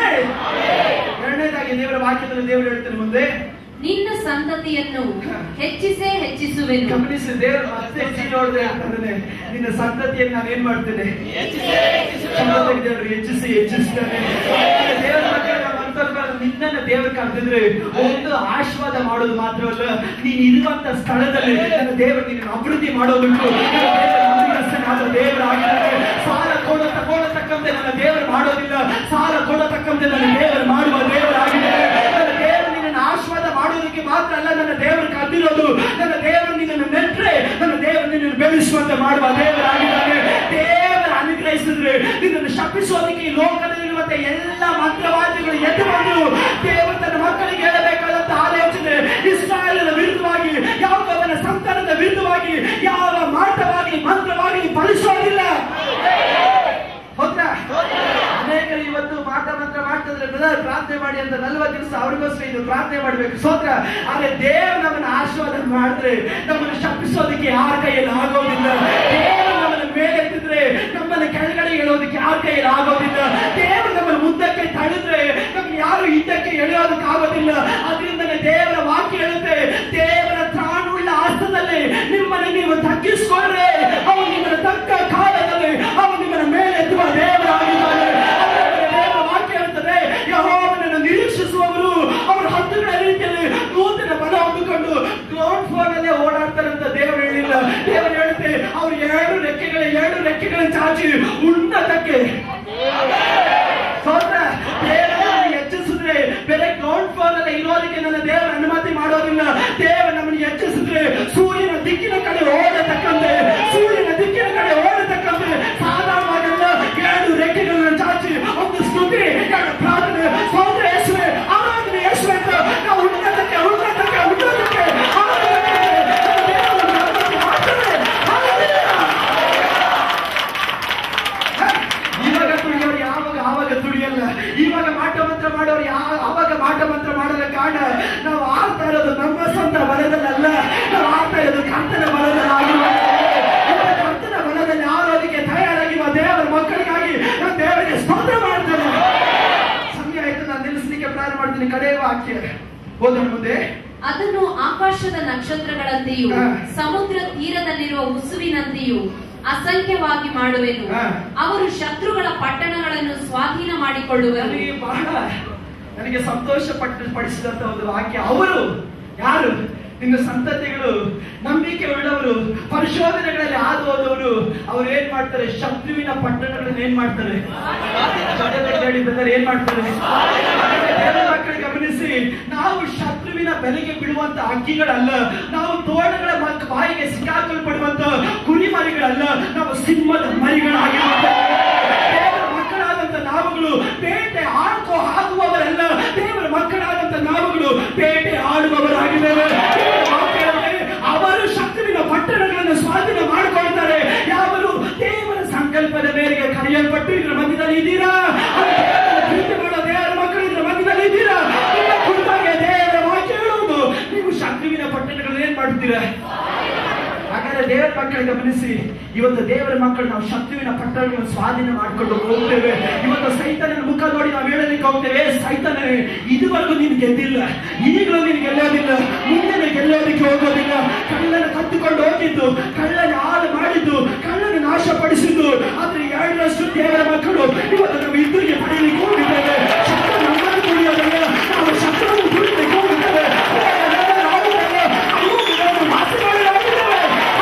ಎರಡನೇದಾಗಿ ದೇವರ ವಾಕ್ಯದಲ್ಲಿ ದೇವರು ಹೇಳ್ತಾನೆ ಮುಂದೆ ನಿನ್ನ ಸಂತತಿಯನ್ನು ಹೆಚ್ಚಿಸೇ ಹೆಚ್ಚಿಸುವೆನು ಗಮನಿಸಿ ದೇವರು ಮತ್ತೆ ಹೆಚ್ಚಿ ನೋಡಿದ್ರೆ ಹೇಳ್ತಾನೆ ನಿನ್ನ ಸಂತತಿಯನ್ನು ನಾನು ಏನ್ ಮಾಡ್ತೇನೆ ಸಂತತಿಗೆ ದೇವರು ಹೆಚ್ಚಿಸಿ ಹೆಚ್ಚಿಸ್ತಾನೆ ದೇವರ ಬಗ್ಗೆ ನಾವು ಅನ್ಕೊಳ್ಬಾರ್ದು. ನಿನ್ನನ್ನ ದೇವರು ಕರೆದಿದ್ರೆ ಒಂದು ಆಶೀರ್ವಾದ ಮಾಡೋದು ಮಾತ್ರವಲ್ಲ ನೀನ್ ಇರುವಂತ ಸ್ಥಳದಲ್ಲಿ ನನ್ನ ದೇವರು ನಿನ್ನ ಅಭಿವೃದ್ಧಿ ಮಾಡೋದಕ್ಕೂ ನನ್ನ ದೇವರು ನಂಬಿಗಸ್ತನಾದ ದೇವರಾಗಿದ್ದಾರೆ ಸಾಲ ಕೊಡೋ ತಗೊಳ್ಳತಕ್ಕಂತೆ ನನ್ನ ದೇವರು ಮಾಡೋದಿಲ್ಲ ಸಾಲ ಕೊಡತಕ್ಕಂತೆ ನನ್ನ ದೇವರು ಮಾಡುವ ದೇವರಾಗಿದ್ದಾರೆ ನನ್ನ ದೇವರು ನಿನ್ನನ್ನು ಆಶೀರ್ವಾದ ಮಾಡೋದಕ್ಕೆ ಮಾತ್ರ ಅಲ್ಲ ನನ್ನ ದೇವರು ಕರೆದಿರೋದು ನನ್ನ ದೇವರು ನಿನ್ನನ್ನು ನೆಟ್ರೆ ನನ್ನ ದೇವರು ನಿನ್ನನ್ನು ಬೆಳೆಸುವಂತೆ ಮಾಡುವ ದೇವರಾಗಿದ್ದಾನೆ ದೇವರ ಅನುಗ್ರಹಿಸಿದ್ರೆ ನಿನ್ನನ್ನು ಶಪಿಸೋದಕ್ಕೆ ಈ ಲೋಕದಲ್ಲಿರುವಂತ ಎಲ್ಲ ಮಂತ್ರವಾದಿಗಳು ಎದ್ದು ಬಂದು ದೇವರು ತನ್ನ ಮಕ್ಕಳಿಗೆ ಹೇಳಬೇಕಾದಂತ ಆಲೋಚನೆ ಇಸ್ರಾಯೇಲರ ವಿರುದ್ಧವಾಗಿ ಯಾವುದವನ ಸಂತಾನದ ವಿರುದ್ಧವಾಗಿ ಯಾವ ಮಾಟವಾಗಿ ಮಂತ್ರವಾಗಿ ಫಲಿಸೋದಿಲ್ಲ ಹೌದಾ ಅನೇಕರು ಇವತ್ತು ಮಾಟ ಮಂತ್ರ ಮಾಡ್ತಿದ್ರೆ ಬ್ರದರ್ ಅವ್ರಿಗೋಸ್ಕರ ಅವ್ರಿಗೋಸ್ಕರ ಇದು ಪ್ರಾರ್ಥನೆ ಮಾಡ್ಬೇಕು ಸೋತ್ರ ಆದ್ರೆ ದೇವ್ ನಮ್ಮನ್ನ ಆಶೀರ್ವಾದ ಮಾಡಿದ್ರೆ ನಮ್ಮನ್ನ ಶಪಿಸೋದಕ್ಕೆ ಯಾರ ಕೈಯಲ್ಲಿ ಆಗೋದಿಲ್ಲ ದೇವ್ ನಮ್ಮನ್ನ ಮೇಲೆತ್ತಿದ್ರೆ ನಮ್ಮನ್ನ ಕೆಳಗಡೆ ಎಳೋದಕ್ಕೆ ಯಾರ ಕೈಯಲ್ಲಿ ಆಗೋದಿಲ್ಲ ದೇವ್ ನಮ್ಮನ್ನ ಮುಂದಕ್ಕೆ ತಳೆದ್ರೆ ನಮ್ಗೆ ಯಾರು ಹಿಂದಕ್ಕೆ ಎಳೆಯೋದಕ್ಕೆ ಆಗೋದಿಲ್ಲ ಅದರಿಂದಲೇ ದೇವರ ವಾಕ್ಯ ಹೇಳುತ್ತೆ ದೇವರ ತ್ರಾಣುಳ್ಳ ಹಸ್ತದಲ್ಲಿ ನಿಮ್ಮನ್ನ ನೀವು ತಗ್ಗಿಸ್ಕೊಂಡ್ರೆ ಅವನು ನಿಮ್ಮನ್ನ ತಕ್ಕ ಕಾಲದಲ್ಲಿ ಅವನು ನಿಮ್ಮನ್ನ ಮೇಲೆತ್ತುವ ದೇವರಾಗಿದ್ದಾನೆ ಅದಕ್ಕೆ ದೇವರ ವಾಕ್ಯ ಹೇಳ್ತದೆ ಯಹೋವನನ್ನು ನಿರೀಕ್ಷಿಸುವವರು ಅವರ ಹತ್ತುಗಳ ರೀತಿಯಲ್ಲಿ ನೂತನ ಬಲ ಹೊಂದಿಕೊಂಡು ಗ್ರೌಂಡ್ ಫ್ಲೋರ್ ಅಲ್ಲೇ ಓಡಾಡ್ತಾರೆ ಅಂತ ದೇವರು ಹೇಳಿಲ್ಲ ದೇವರು ಹೇಳುತ್ತೆ ಅವ್ರು ಎರಡು ರೆಕ್ಕೆಗಳ ಎರಡು ರೆಕ್ಕೆಗಳ ಚಾಚಿ ಉನ್ನತಕ್ಕೆ ಸ್ತೋತ್ರ ದೇವರನ್ನು ಹೆಚ್ಚಿಸಿದ್ರೆ ಬೇರೆ ಗ್ರೌಂಡ್ ಫ್ಲೋರ್ ಅಲ್ಲಿ ಇರೋದಕ್ಕೆ ನನ್ನ ದೇವರ ಅನುಮತಿ ಮಾಡೋದಿಲ್ಲ ದೇವ ನಮ್ಮನ್ನು ಹೆಚ್ಚಿಸಿದ್ರೆ ಸೂರ್ಯನ ದಿಕ್ಕಿನ ಕಡೆ ಓಡತಕ್ಕಂತೆ ಸೂರ್ಯನ ದಿಕ್ಕಿನ ಕಡೆ ಓಡತಕ್ಕಂತೆ ಸಾಧಾರಣವಾಗಲ್ಲ ಎರಡು ರೆಕ್ಕೆಗಳನ್ನ ಚಾಚಿ ಒಂದು ಸ್ತುತಿ ಎರಡು ಪ್ರಾರ್ಥನೆ ಸ್ತೋತ್ರ ಯೇಸುವೆ ಆರಾಧನೆ ಯೇಸುವೆ ಅಂತ ನಾವು ಉನ್ನತಕ್ಕೆ ಉನ್ನತಕ್ಕೆ ಉನ್ನತಕ್ಕೆ ಆರಾಧನೆ ನಮ್ಮ ದೇವರನ್ನು ಅನುಮತಿ ಮಾಡ್ತೇವೆ. Hallelujah. ಇವಾಗ ತುಳಿಯೋರು ಯಾವಾಗ ಆವಾಗ ತುಳಿಯಲ್ಲ ಇವಾಗ ಮಾಟ ಮಂತ್ರ ಮಾಡೋರು ಯಾವ ಆವಾಗ ಮಾಟ ಮಂತ್ರ ಮಾಡಲ್ಲ ಕಾರಣ ನಾವು ಆಡ್ತಾ ಇರೋದು ನಮ್ಮ ಸ್ವಂತ ಬಲದಲ್ಲ ನಾವು ಆಡ್ತಾ ಇರೋದು ಕರ್ತನ ಬಲದಲ್ಲಿ ಕರ್ತನ ಬಲದಲ್ಲಿ ಆರೋದಕ್ಕೆ ತಯಾರಾಗಿರುವ ದೇವರ ಮಕ್ಕಳಿಗಾಗಿ ನಾನು ದೇವರಿಗೆ ಸ್ತೋತ್ರ ಮಾಡ್ತೇನೆ ಸಮಯ ಆಯ್ತು ನಾನು ನಿಲ್ಲಿಸ್ಲಿಕ್ಕೆ ಪ್ರಾರಂಭ ಮಾಡ್ತೀನಿ ಕಡೆ ವಾಕ್ಯ ಓದೋಣ ಮುಂದೆ ಅದನ್ನು ಆಕಾಶದ ನಕ್ಷತ್ರಗಳಂತೆಯೂ ಹಾ. ಸಮುದ್ರ ತೀರದಲ್ಲಿರುವ ಉಸುವಿನಂತೆಯೂ ಅಸಂಖ್ಯವಾಗಿ ಮಾಡುವೆನು ಹಾ. ಅವರು ಶತ್ರುಗಳ ಪಟ್ಟಣಗಳನ್ನು ಸ್ವಾಧೀನ ಮಾಡಿಕೊಳ್ಳುವರು ನನಗೆ ಬಹಳ ನನಗೆ ಸಂತೋಷ ಪಟ್ಟು ಪಡಿಸಿದಂತ ಒಂದು ವಾಕ್ಯ ಅವರು ಯಾರು ನಿನ್ನ ಸಂತತಿಗಳು ನಂಬಿಕೆ ಉಳ್ಳವರು ಪರಿಶೋಧನೆಗಳಲ್ಲಿ ಹಾದು ಹೋದವರು ಅವ್ರು ಏನ್ ಮಾಡ್ತಾರೆ ಶತ್ರುವಿನ ಪಟ್ಟಣಗಳನ್ನ ಏನ್ ಮಾಡ್ತಾರೆ ಜೊತೆಗೆ ಹೇಳಿ ಬಂದರೆ ಏನ್ ಮಾಡ್ತಾರೆ ದೇವರ ಮಕ್ಕಳು ಗಮನಿಸಿ ನಾವು ಶತ್ರುವಿನ ಬೆಲೆಗೆ ಬಿಡುವಂತ ಹಕ್ಕಿಗಳಲ್ಲ ನಾವು ತೋಟಗಳ ಮಕ್ಕ ಬಾಯಿಗೆ ಸಿಕ್ಕಾಕೊಳ್ಪಡುವಂತ ಕುರಿ ಮರಿಗಳಲ್ಲ ನಾವು ಸಿಂಹದ ಮರಿಗಳಾಗಿರುತ್ತೇವೆ ದೇವರ ಮಕ್ಕಳಾದಂತ ನಾವುಗಳು ಬೇಟೆ ಆಡ್ಕೋ ಆಗುವವರಲ್ಲ ದೇವರ ಮಕ್ಕಳಾದಂತ ನಾವುಗಳು ಬೇಟೆ ಆಡುವವರಾಗಿದ್ದೇವೆ ದೇವರ ವಾಕ್ಯ ಹೇಳುತ್ತೆ, ಅವರು ಶತ್ರುವಿನ ಪಟ್ಟಣಗಳನ್ನು ಸ್ವಾಧೀನ ಮಾಡಿಕೊಳ್ತಾರೆ ಯಾವರು ದೇವರ ಸಂಕಲ್ಪದ ಮೇರೆಗೆ ಕರೆಯಲ್ಪಟ್ಟು ಇದರ ಮಧ್ಯದಲ್ಲಿ ಇದ್ದೀರಾ ಅದು ದೇವರ ಪ್ರೀತಿ ಮಾಡೋ ದೇವರ ಮಕ್ಕಳು ಇದರ ಮಧ್ಯದಲ್ಲಿ ಇದ್ದೀರಾ ನಿಮ್ಮ ಕುರಿತಾಗಿ ದೇವರ ವಾಕ್ಯ ಹೇಳುವುದು ನೀವು ಶತ್ರುವಿನ ಪಟ್ಟಣಗಳನ್ನು ಏನ್ ಮಾಡ್ತೀರಾ ಹಾಗಾದ್ರೆ ದೇವರ ಮಕ್ಕಳು ಗಮನಿಸಿ ಇವತ್ತು ದೇವರ ಮಕ್ಕಳು ನಾವು ಶತ್ರುವಿನ ಪಟ್ಟಣಗಳನ್ನು ಸ್ವಾಧೀನ ಮಾಡಿಕೊಂಡು ಹೋಗ್ತೇವೆ ಇವತ್ತು ಸೈತನ ಮುಖ ನೋಡಿ ನಾವು ಹೇಳಲಿಕ್ಕೆ ಹೋಗ್ತೇವೆ "ಏ ಸೈತನೇ ಇದುವರೆಗೂ ನೀನು ಗೆದ್ದಿಲ್ಲ ಈಗಲೂ ನೀನು ಗೆಲ್ಲೋದಿಲ್ಲ ಮುಂದೆ ನೀನು ಗೆಲ್ಲೋದಕ್ಕೆ ಹೋಗೋದಿಲ್ಲ ಕಳ್ಳನ ಕತ್ತಿಕೊಂಡು ಹೋಗಿದ್ದು ಕಳ್ಳನ ಹಾಳು ಮಾಡಿದ್ದು ಕಳ್ಳನ ನಾಶಪಡಿಸಿದ್ದು ಆದ್ರೆ ಎರಡರಷ್ಟು ದೇವರ ಮಕ್ಕಳು ಇವತ್ತು ನಾವು ಇಬ್ಬರಿಗೆ ಪಡೆಯಲಿಕ್ಕೆ ಹೋಗಿದ್ದೇವೆ ಶತ್ರು ನಮ್ಮನ್ನು ತುಳಿಯೋದಲ್ಲ ನಾವು ಶತ್ರುವನ್ನು ತುಳಿಲಿಕ್ಕೆ ಹೋಗಿದ್ದೇವೆ ದೇವರ ಆಡುವುದಲ್ಲ, ಅಯೋಗ್ಯ ದೇವರು ಮಾತುಗಳಾಗಿದ್ದೇವೆ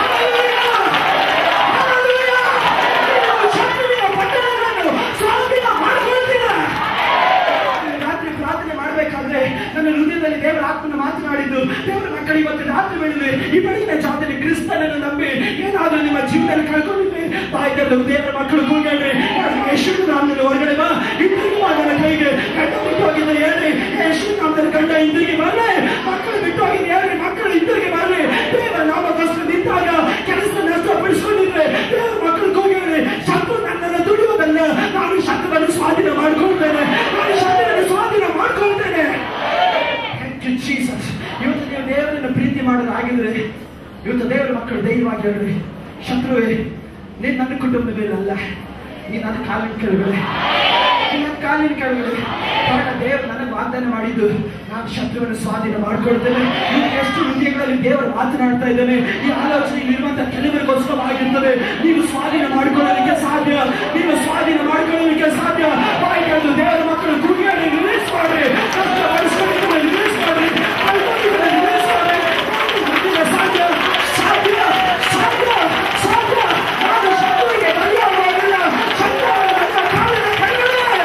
ರಾತ್ರಿ ಪ್ರಾರ್ಥನೆ ಮಾಡಬೇಕಾದ್ರೆ ನನ್ನ ಹೃದಯದಲ್ಲಿ ದೇವರ ಆತ್ಮನ ಮಾತನಾಡಿದ್ದು ದೇವರ ಮಕ್ಕಳು ಇವತ್ತು ರಾತ್ರಿ ವೇಳೆ ಈ ಬೆಳಗಿನ ಜಾತ್ರೆ ಕ್ರಿಸ್ತನನ್ನು ನಂಬಿ ಏನಾದ್ರೂ ನಿಮ್ಮ ಜೀವನದಲ್ಲಿ ಕಳ್ಕೊಂಡಿದ್ದೆ ಬಾಯ್ದಲ್ಲ ದೇವರ ಮಕ್ಕಳು ಕೂಗ್ಯಾಡ್ರಿ ಯಶು ನಾಮದಲ್ಲಿ ಹೊರಗಡೆ ಬಾ ಹಿಂದಿರುಗಿ ಬಾ ನನ್ನ ಕೈಗೆ ಗಂಡ ಬಿಟ್ಟು ಹೋಗಿದ್ದ ಹೇಳ್ರಿ ಯಶು ನಾಮದಲ್ಲಿ ಗಂಡ ಹಿಂದಿರುಗಿ ಬರ್ರೆ ಮಕ್ಕಳು ಬಿಟ್ಟು ಹೋಗಿದ್ದ ಹೇಳ್ರಿ ಮಕ್ಕಳು ಹಿಂದಿರುಗಿ ಬರ್ರಿ ದೇವರ ನಾಮಕ್ಕೋಸ್ಕರ ನಿಂತಾಗ ಕೆಲಸ ನಷ್ಟಪಡಿಸ್ಕೊಂಡಿದ್ರೆ ದೇವರ ಮಕ್ಕಳು ಕೂಗ್ಯಾಡ್ರಿ ಶತ್ರು ನನ್ನನ್ನು ದುಡಿಯೋದಲ್ಲ ನಾನು ಶತ್ರುವನ್ನು ಸ್ವಾಧೀನ ಮಾಡ್ಕೊಳ್ತೇನೆ ನಾನು ಶತ್ರುವನ್ನು ಸ್ವಾಧೀನ ಮಾಡ್ಕೊಳ್ತೇನೆ Thank you, Jesus. ಇವತ್ತು ನೀವು ದೇವರನ್ನು ಪ್ರೀತಿ ಮಾಡೋದಾಗಿದ್ರೆ ಇವತ್ತು ದೇವರ ಮಕ್ಕಳು ಧೈರ್ಯವಾಗಿ ಹೇಳ್ರಿ ಶತ್ರುವೇ ನೀನ್ ನನ್ನ ಕುಟುಂಬದ ಮೇಲಲ್ಲ ನೀ ನನ್ನ ಕಾಲಿನ ಕೆಳಗಡೆ ನೀ ನನ್ನ ಕಾಲಿನ ಕೆಳಗಡೆ ಕಾರಣ ದೇವರು ನನಗೆ ವಾಗ್ದಾನ ಮಾಡಿದ್ದು ನಾನು ಶತ್ರುವನ್ನು ಸ್ವಾಧೀನ ಮಾಡ್ಕೊಳ್ತೇನೆ ಇವತ್ತು ಎಷ್ಟು ಹೃದಯಗಳಲ್ಲಿ ದೇವರು ಮಾತನಾಡ್ತಾ ಇದ್ದಾನೆ ಈ ಆಲೋಚನೆ ಇರುವಂತ ಕೆಲವರಿಗೋಸ್ಕರವಾಗಿರ್ತದೆ ನೀವು ಸ್ವಾಧೀನ ಮಾಡ್ಕೊಳ್ಳೋದಕ್ಕೆ ಸಾಧ್ಯ ನೀವು ಸ್ವಾಧೀನ ಮಾಡ್ಕೊಳ್ಳೋದಕ್ಕೆ ಸಾಧ್ಯ ಬಾಯಿ ಕೇಳಿದ್ರು ದೇವರ ಮಕ್ಕಳು ಗುರಿಯಾಗಿ ರಿಲೀಸ್ ಮಾಡಿ ಕಷ್ಟಪಡಿಸ್ಕೊಂಡು ರಿಲೀಸ್ ಮಾಡಿ ಅಲ್ಪದಿಂದ ರಿಲೀಸ್ ಮಾಡಿ ನಿಮ್ಮಿಂದ ಸಾಧ್ಯ ಸಾಧ್ಯ ಸಾಧ್ಯ ಸಾಧ್ಯ ನಾನು ಶತ್ರುವಿಗೆ ಬಲಿಯಾಗುವುದಿಲ್ಲ ಶತ್ರುವನ್ನು ನನ್ನ ಕಾಲಿನ ಕೆಳಗಡೆ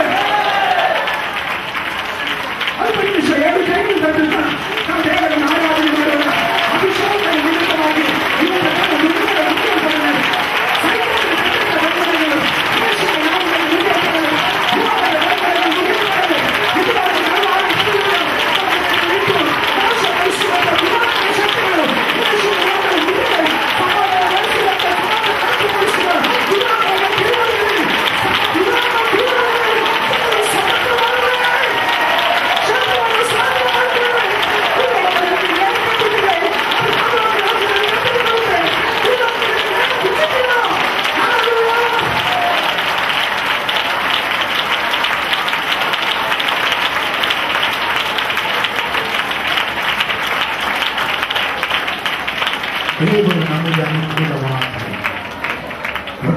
ಅಲ್ಪ ನಿಮಿಷ ಎರಡು ಕೈಗಳು ತಟ್ಟಿಲ್ಲ ನಾವು ದೇವರನ್ನು ಆರಾಧನೆ ಮಾಡೋಣ ಅಭಿಷೇಕದ ನಿಮಿತ್ತವಾಗಿ ಇವತ್ತು ನಮ್ಮ ಮುಂದೆ ಮುಖ್ಯವಾಗಿದೆ. ಸೈತಾನನ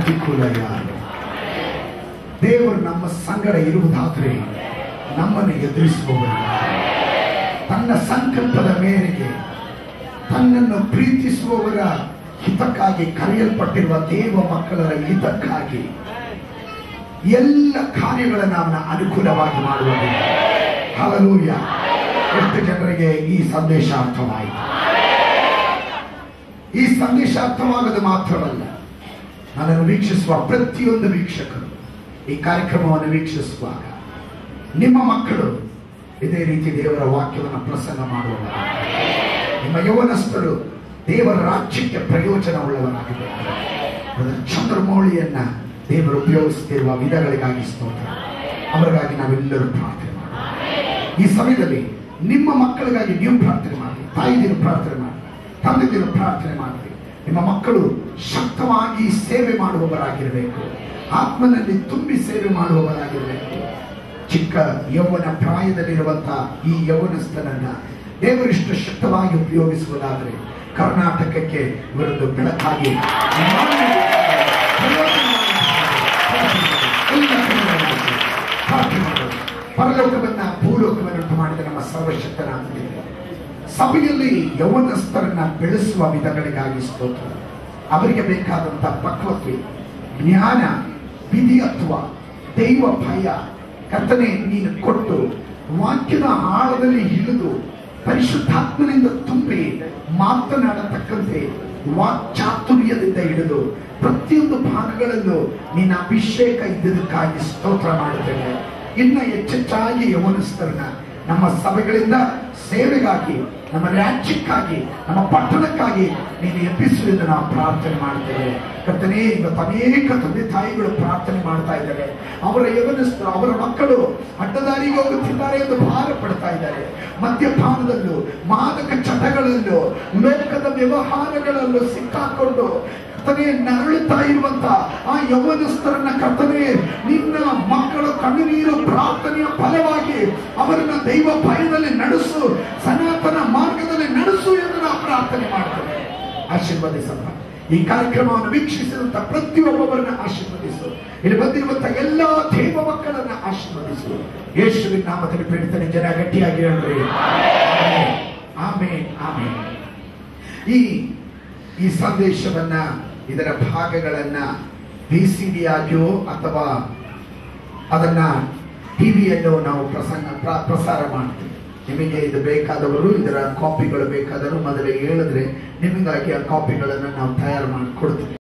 ಪ್ರತಿಕೂಲ ಯಾರು ದೇವರು ನಮ್ಮ ಸಂಗಡ ಇರುವುದಾದರೆ ನಮ್ಮನ್ನು ಎದುರಿಸುವವರು ಯಾರು? ತನ್ನ ಸಂಕಲ್ಪದ ಮೇರೆಗೆ ತನ್ನನ್ನು ಪ್ರೀತಿಸುವವರ ಹಿತಕ್ಕಾಗಿ ಕರೆಯಲ್ಪಟ್ಟಿರುವ ದೇವ ಮಕ್ಕಳ ಹಿತಕ್ಕಾಗಿ ಎಲ್ಲ ಕಾರ್ಯಗಳನ್ನು ಅವನ ಅನುಕೂಲವಾಗಿ ಮಾಡುವುದು ಹಲಲೂಯ ಎಷ್ಟು ಜನರಿಗೆ ಈ ಸಂದೇಶ ಅರ್ಥವಾಯಿತು ಈ ಸಂದೇಶ ಅರ್ಥವಾಗದು ಮಾತ್ರವಲ್ಲ ನನ್ನನ್ನು ವೀಕ್ಷಿಸುವ ಪ್ರತಿಯೊಂದು ವೀಕ್ಷಕರು ಈ ಕಾರ್ಯಕ್ರಮವನ್ನು ವೀಕ್ಷಿಸುವಾಗ ನಿಮ್ಮ ಮಕ್ಕಳು ಇದೇ ರೀತಿ ದೇವರ ವಾಕ್ಯವನ್ನು ಪ್ರಸಂಗ ಮಾಡುವವರು ನಿಮ್ಮ ಯೌವನಸ್ಥರು ದೇವರ ರಾಜ್ಯಕ್ಕೆ ಪ್ರಯೋಜನವುಳ್ಳವರಾಗಬೇಕು ಬ್ರದರ್ ಚಂದ್ರಮೌಳಿಯನ್ನ ದೇವರು ಉಪಯೋಗಿಸುತ್ತಿರುವ ವಿಧಗಳಿಗಾಗಿ ಸ್ತೋತ್ರ ಅವರಿಗಾಗಿ ನಾವೆಲ್ಲರೂ ಪ್ರಾರ್ಥನೆ ಮಾಡೋಣ ಈ ಸಮಯದಲ್ಲಿ ನಿಮ್ಮ ಮಕ್ಕಳಿಗಾಗಿ ನೀವು ಪ್ರಾರ್ಥನೆ ಮಾಡಿ ತಾಯಿದಿರು ಪ್ರಾರ್ಥನೆ ಮಾಡಿ ತಂದೆದಿರು ಪ್ರಾರ್ಥನೆ ಮಾಡಿ ನಿಮ್ಮ ಮಕ್ಕಳು ಶಕ್ತವಾಗಿ ಸೇವೆ ಮಾಡುವವರಾಗಿರಬೇಕು ಆತ್ಮನಲ್ಲಿ ತುಂಬಿ ಸೇವೆ ಮಾಡುವವರಾಗಿರಬೇಕು ಚಿಕ್ಕ ಯೌವನ ಪ್ರಾಯದಲ್ಲಿರುವಂತಹ ಈ ಯೌವನಸ್ಥನನ್ನ ದೇವರಿಷ್ಟು ಶಕ್ತವಾಗಿ ಉಪಯೋಗಿಸುವುದಾದರೆ ಕರ್ನಾಟಕಕ್ಕೆ ಇವರೊಂದು ಬೆಳಕಾಗಿ ಪರಲೋಕವನ್ನ ಭೂಲೋಕವನ್ನುಂಟು ಮಾಡಿದ ನಮ್ಮ ಸರ್ವಶಕ್ತನಾದ ದೇವರು. ಸಭೆಯಲ್ಲಿ ಯೌವನಸ್ಥರನ್ನ ಬೆಳೆಸುವ ವಿಧಗಳಿಗಾಗಿ ಸ್ತೋತ್ರ ಅವರಿಗೆ ಬೇಕಾದಂತ ಪಕ್ವತೆ ಜ್ಞಾನ ವಿಧಿಯತ್ವ ದೈವ ಭಯ ಕರ್ತನೆ ನೀನು ಕೊಟ್ಟು ವಾಕ್ಯದ ಆಳದಲ್ಲಿ ಇಳಿದು ಪರಿಶುದ್ಧಾತ್ಮನಿಂದ ತುಂಬಿ ಮಾತನಾಡತಕ್ಕಂತೆ ವಾಕ್ಚಾತುರ್ಯದಿಂದ ಹಿಡಿದು ಪ್ರತಿಯೊಂದು ಭಾಗಗಳಲ್ಲೂ ನಿನ್ನ ಅಭಿಷೇಕ ಇದ್ದದಕ್ಕಾಗಿ ಸ್ತೋತ್ರ ಮಾಡುತ್ತೇನೆ ಇನ್ನ ಹೆಚ್ಚೆಚ್ಚಾಗಿ ಯೌವನಸ್ಥರನ್ನ ನಮ್ಮ ಸಭೆಗಳಿಂದ ಸೇವೆಗಾಗಿ ನಮ್ಮ ರಾಜ್ಯಕ್ಕಾಗಿ ನಮ್ಮ ಪಟ್ಟಣಕ್ಕಾಗಿ ನೀನು ಎಬ್ಬಿಸುವುದನ್ನು ನಾವು ಪ್ರಾರ್ಥನೆ ಮಾಡ್ತೇವೆ ಕರ್ತನೇ ಇವತ್ತು ಅನೇಕ ತಂದೆ ತಾಯಿಗಳು ಪ್ರಾರ್ಥನೆ ಮಾಡ್ತಾ ಇದ್ದಾರೆ ಅವರ ಯೌವನಸ್ಥರು ಅವರ ಮಕ್ಕಳು ಅಡ್ಡದಾರಿಗೆ ಹೋಗುತ್ತಿದ್ದಾರೆ ಎಂದು ಭಾರ ಪಡ್ತಾ ಇದ್ದಾರೆ ಮದ್ಯಪಾನದಲ್ಲೂ ಮಾದಕ ಚಟಗಳಲ್ಲೂ ಲೋಕದ ವ್ಯವಹಾರಗಳಲ್ಲೂ ಸಿಕ್ಕಾಕೊಂಡು ಕರ್ತನೆ ನರಳುತ್ತಾ ಇರುವಂತ ಆ ಯೌವನಸ್ಥರನ್ನ ಕರ್ತನೆ ನಿನ್ನ ಮಕ್ಕಳ ಕಣ್ಣುನೀರು ಪ್ರಾರ್ಥನೆಯ ಫಲವಾಗಿ ಅವರನ್ನ ದೈವ ಭಯದಲ್ಲಿ ನಡೆಸು ಸನಾತನ ಮಾರ್ಗದಲ್ಲಿ ನಡೆಸು ಎಂದು ನಾವು ಪ್ರಾರ್ಥನೆ ಮಾಡ್ತೇವೆ ಆಶೀರ್ವದಿಸಪ್ಪ ಈ ಕಾರ್ಯಕ್ರಮವನ್ನು ವೀಕ್ಷಿಸಿದಂತ ಪ್ರತಿಯೊಬ್ಬೊಬ್ಬರನ್ನ ಆಶೀರ್ವದಿಸು ಇಲ್ಲಿ ಬಂದಿರುವಂತ ಎಲ್ಲಾ ದೇವ ಮಕ್ಕಳನ್ನ ಆಶೀರ್ವದಿಸು ಯೇಸುವಿನ ನಾಮದಲ್ಲಿ ಬೇಡ್ತಾನೆ ಜನ ಗಟ್ಟಿಯಾಗಿ ಹೇಳ್ರಿ ಆಮೇನ್ ಆಮೇನ್ ಈ ಈ ಸಂದೇಶವನ್ನ ಇದರ ಭಾಗಗಳನ್ನ ವಿ ಸಿ ಡಿ ಆಗಿಯೋ ಅಥವಾ ಅದನ್ನ ಟಿವಿಯಲ್ಲೋ ನಾವು ಪ್ರಸಂಗ ಪ್ರ- ಪ್ರಸಾರ ಮಾಡ್ತೀವಿ ನಿಮಗೆ ಇದು ಬೇಕಾದವರು ಇದರ ಕಾಪಿಗಳು ಬೇಕಾದರೂ ಮೊದಲೇ ಹೇಳಿದ್ರೆ ನಿಮಗಾಗಿ ಆ ಕಾಪಿಗಳನ್ನು ನಾವು ತಯಾರು ಮಾಡಿ ಕೊಡ್ತೀವಿ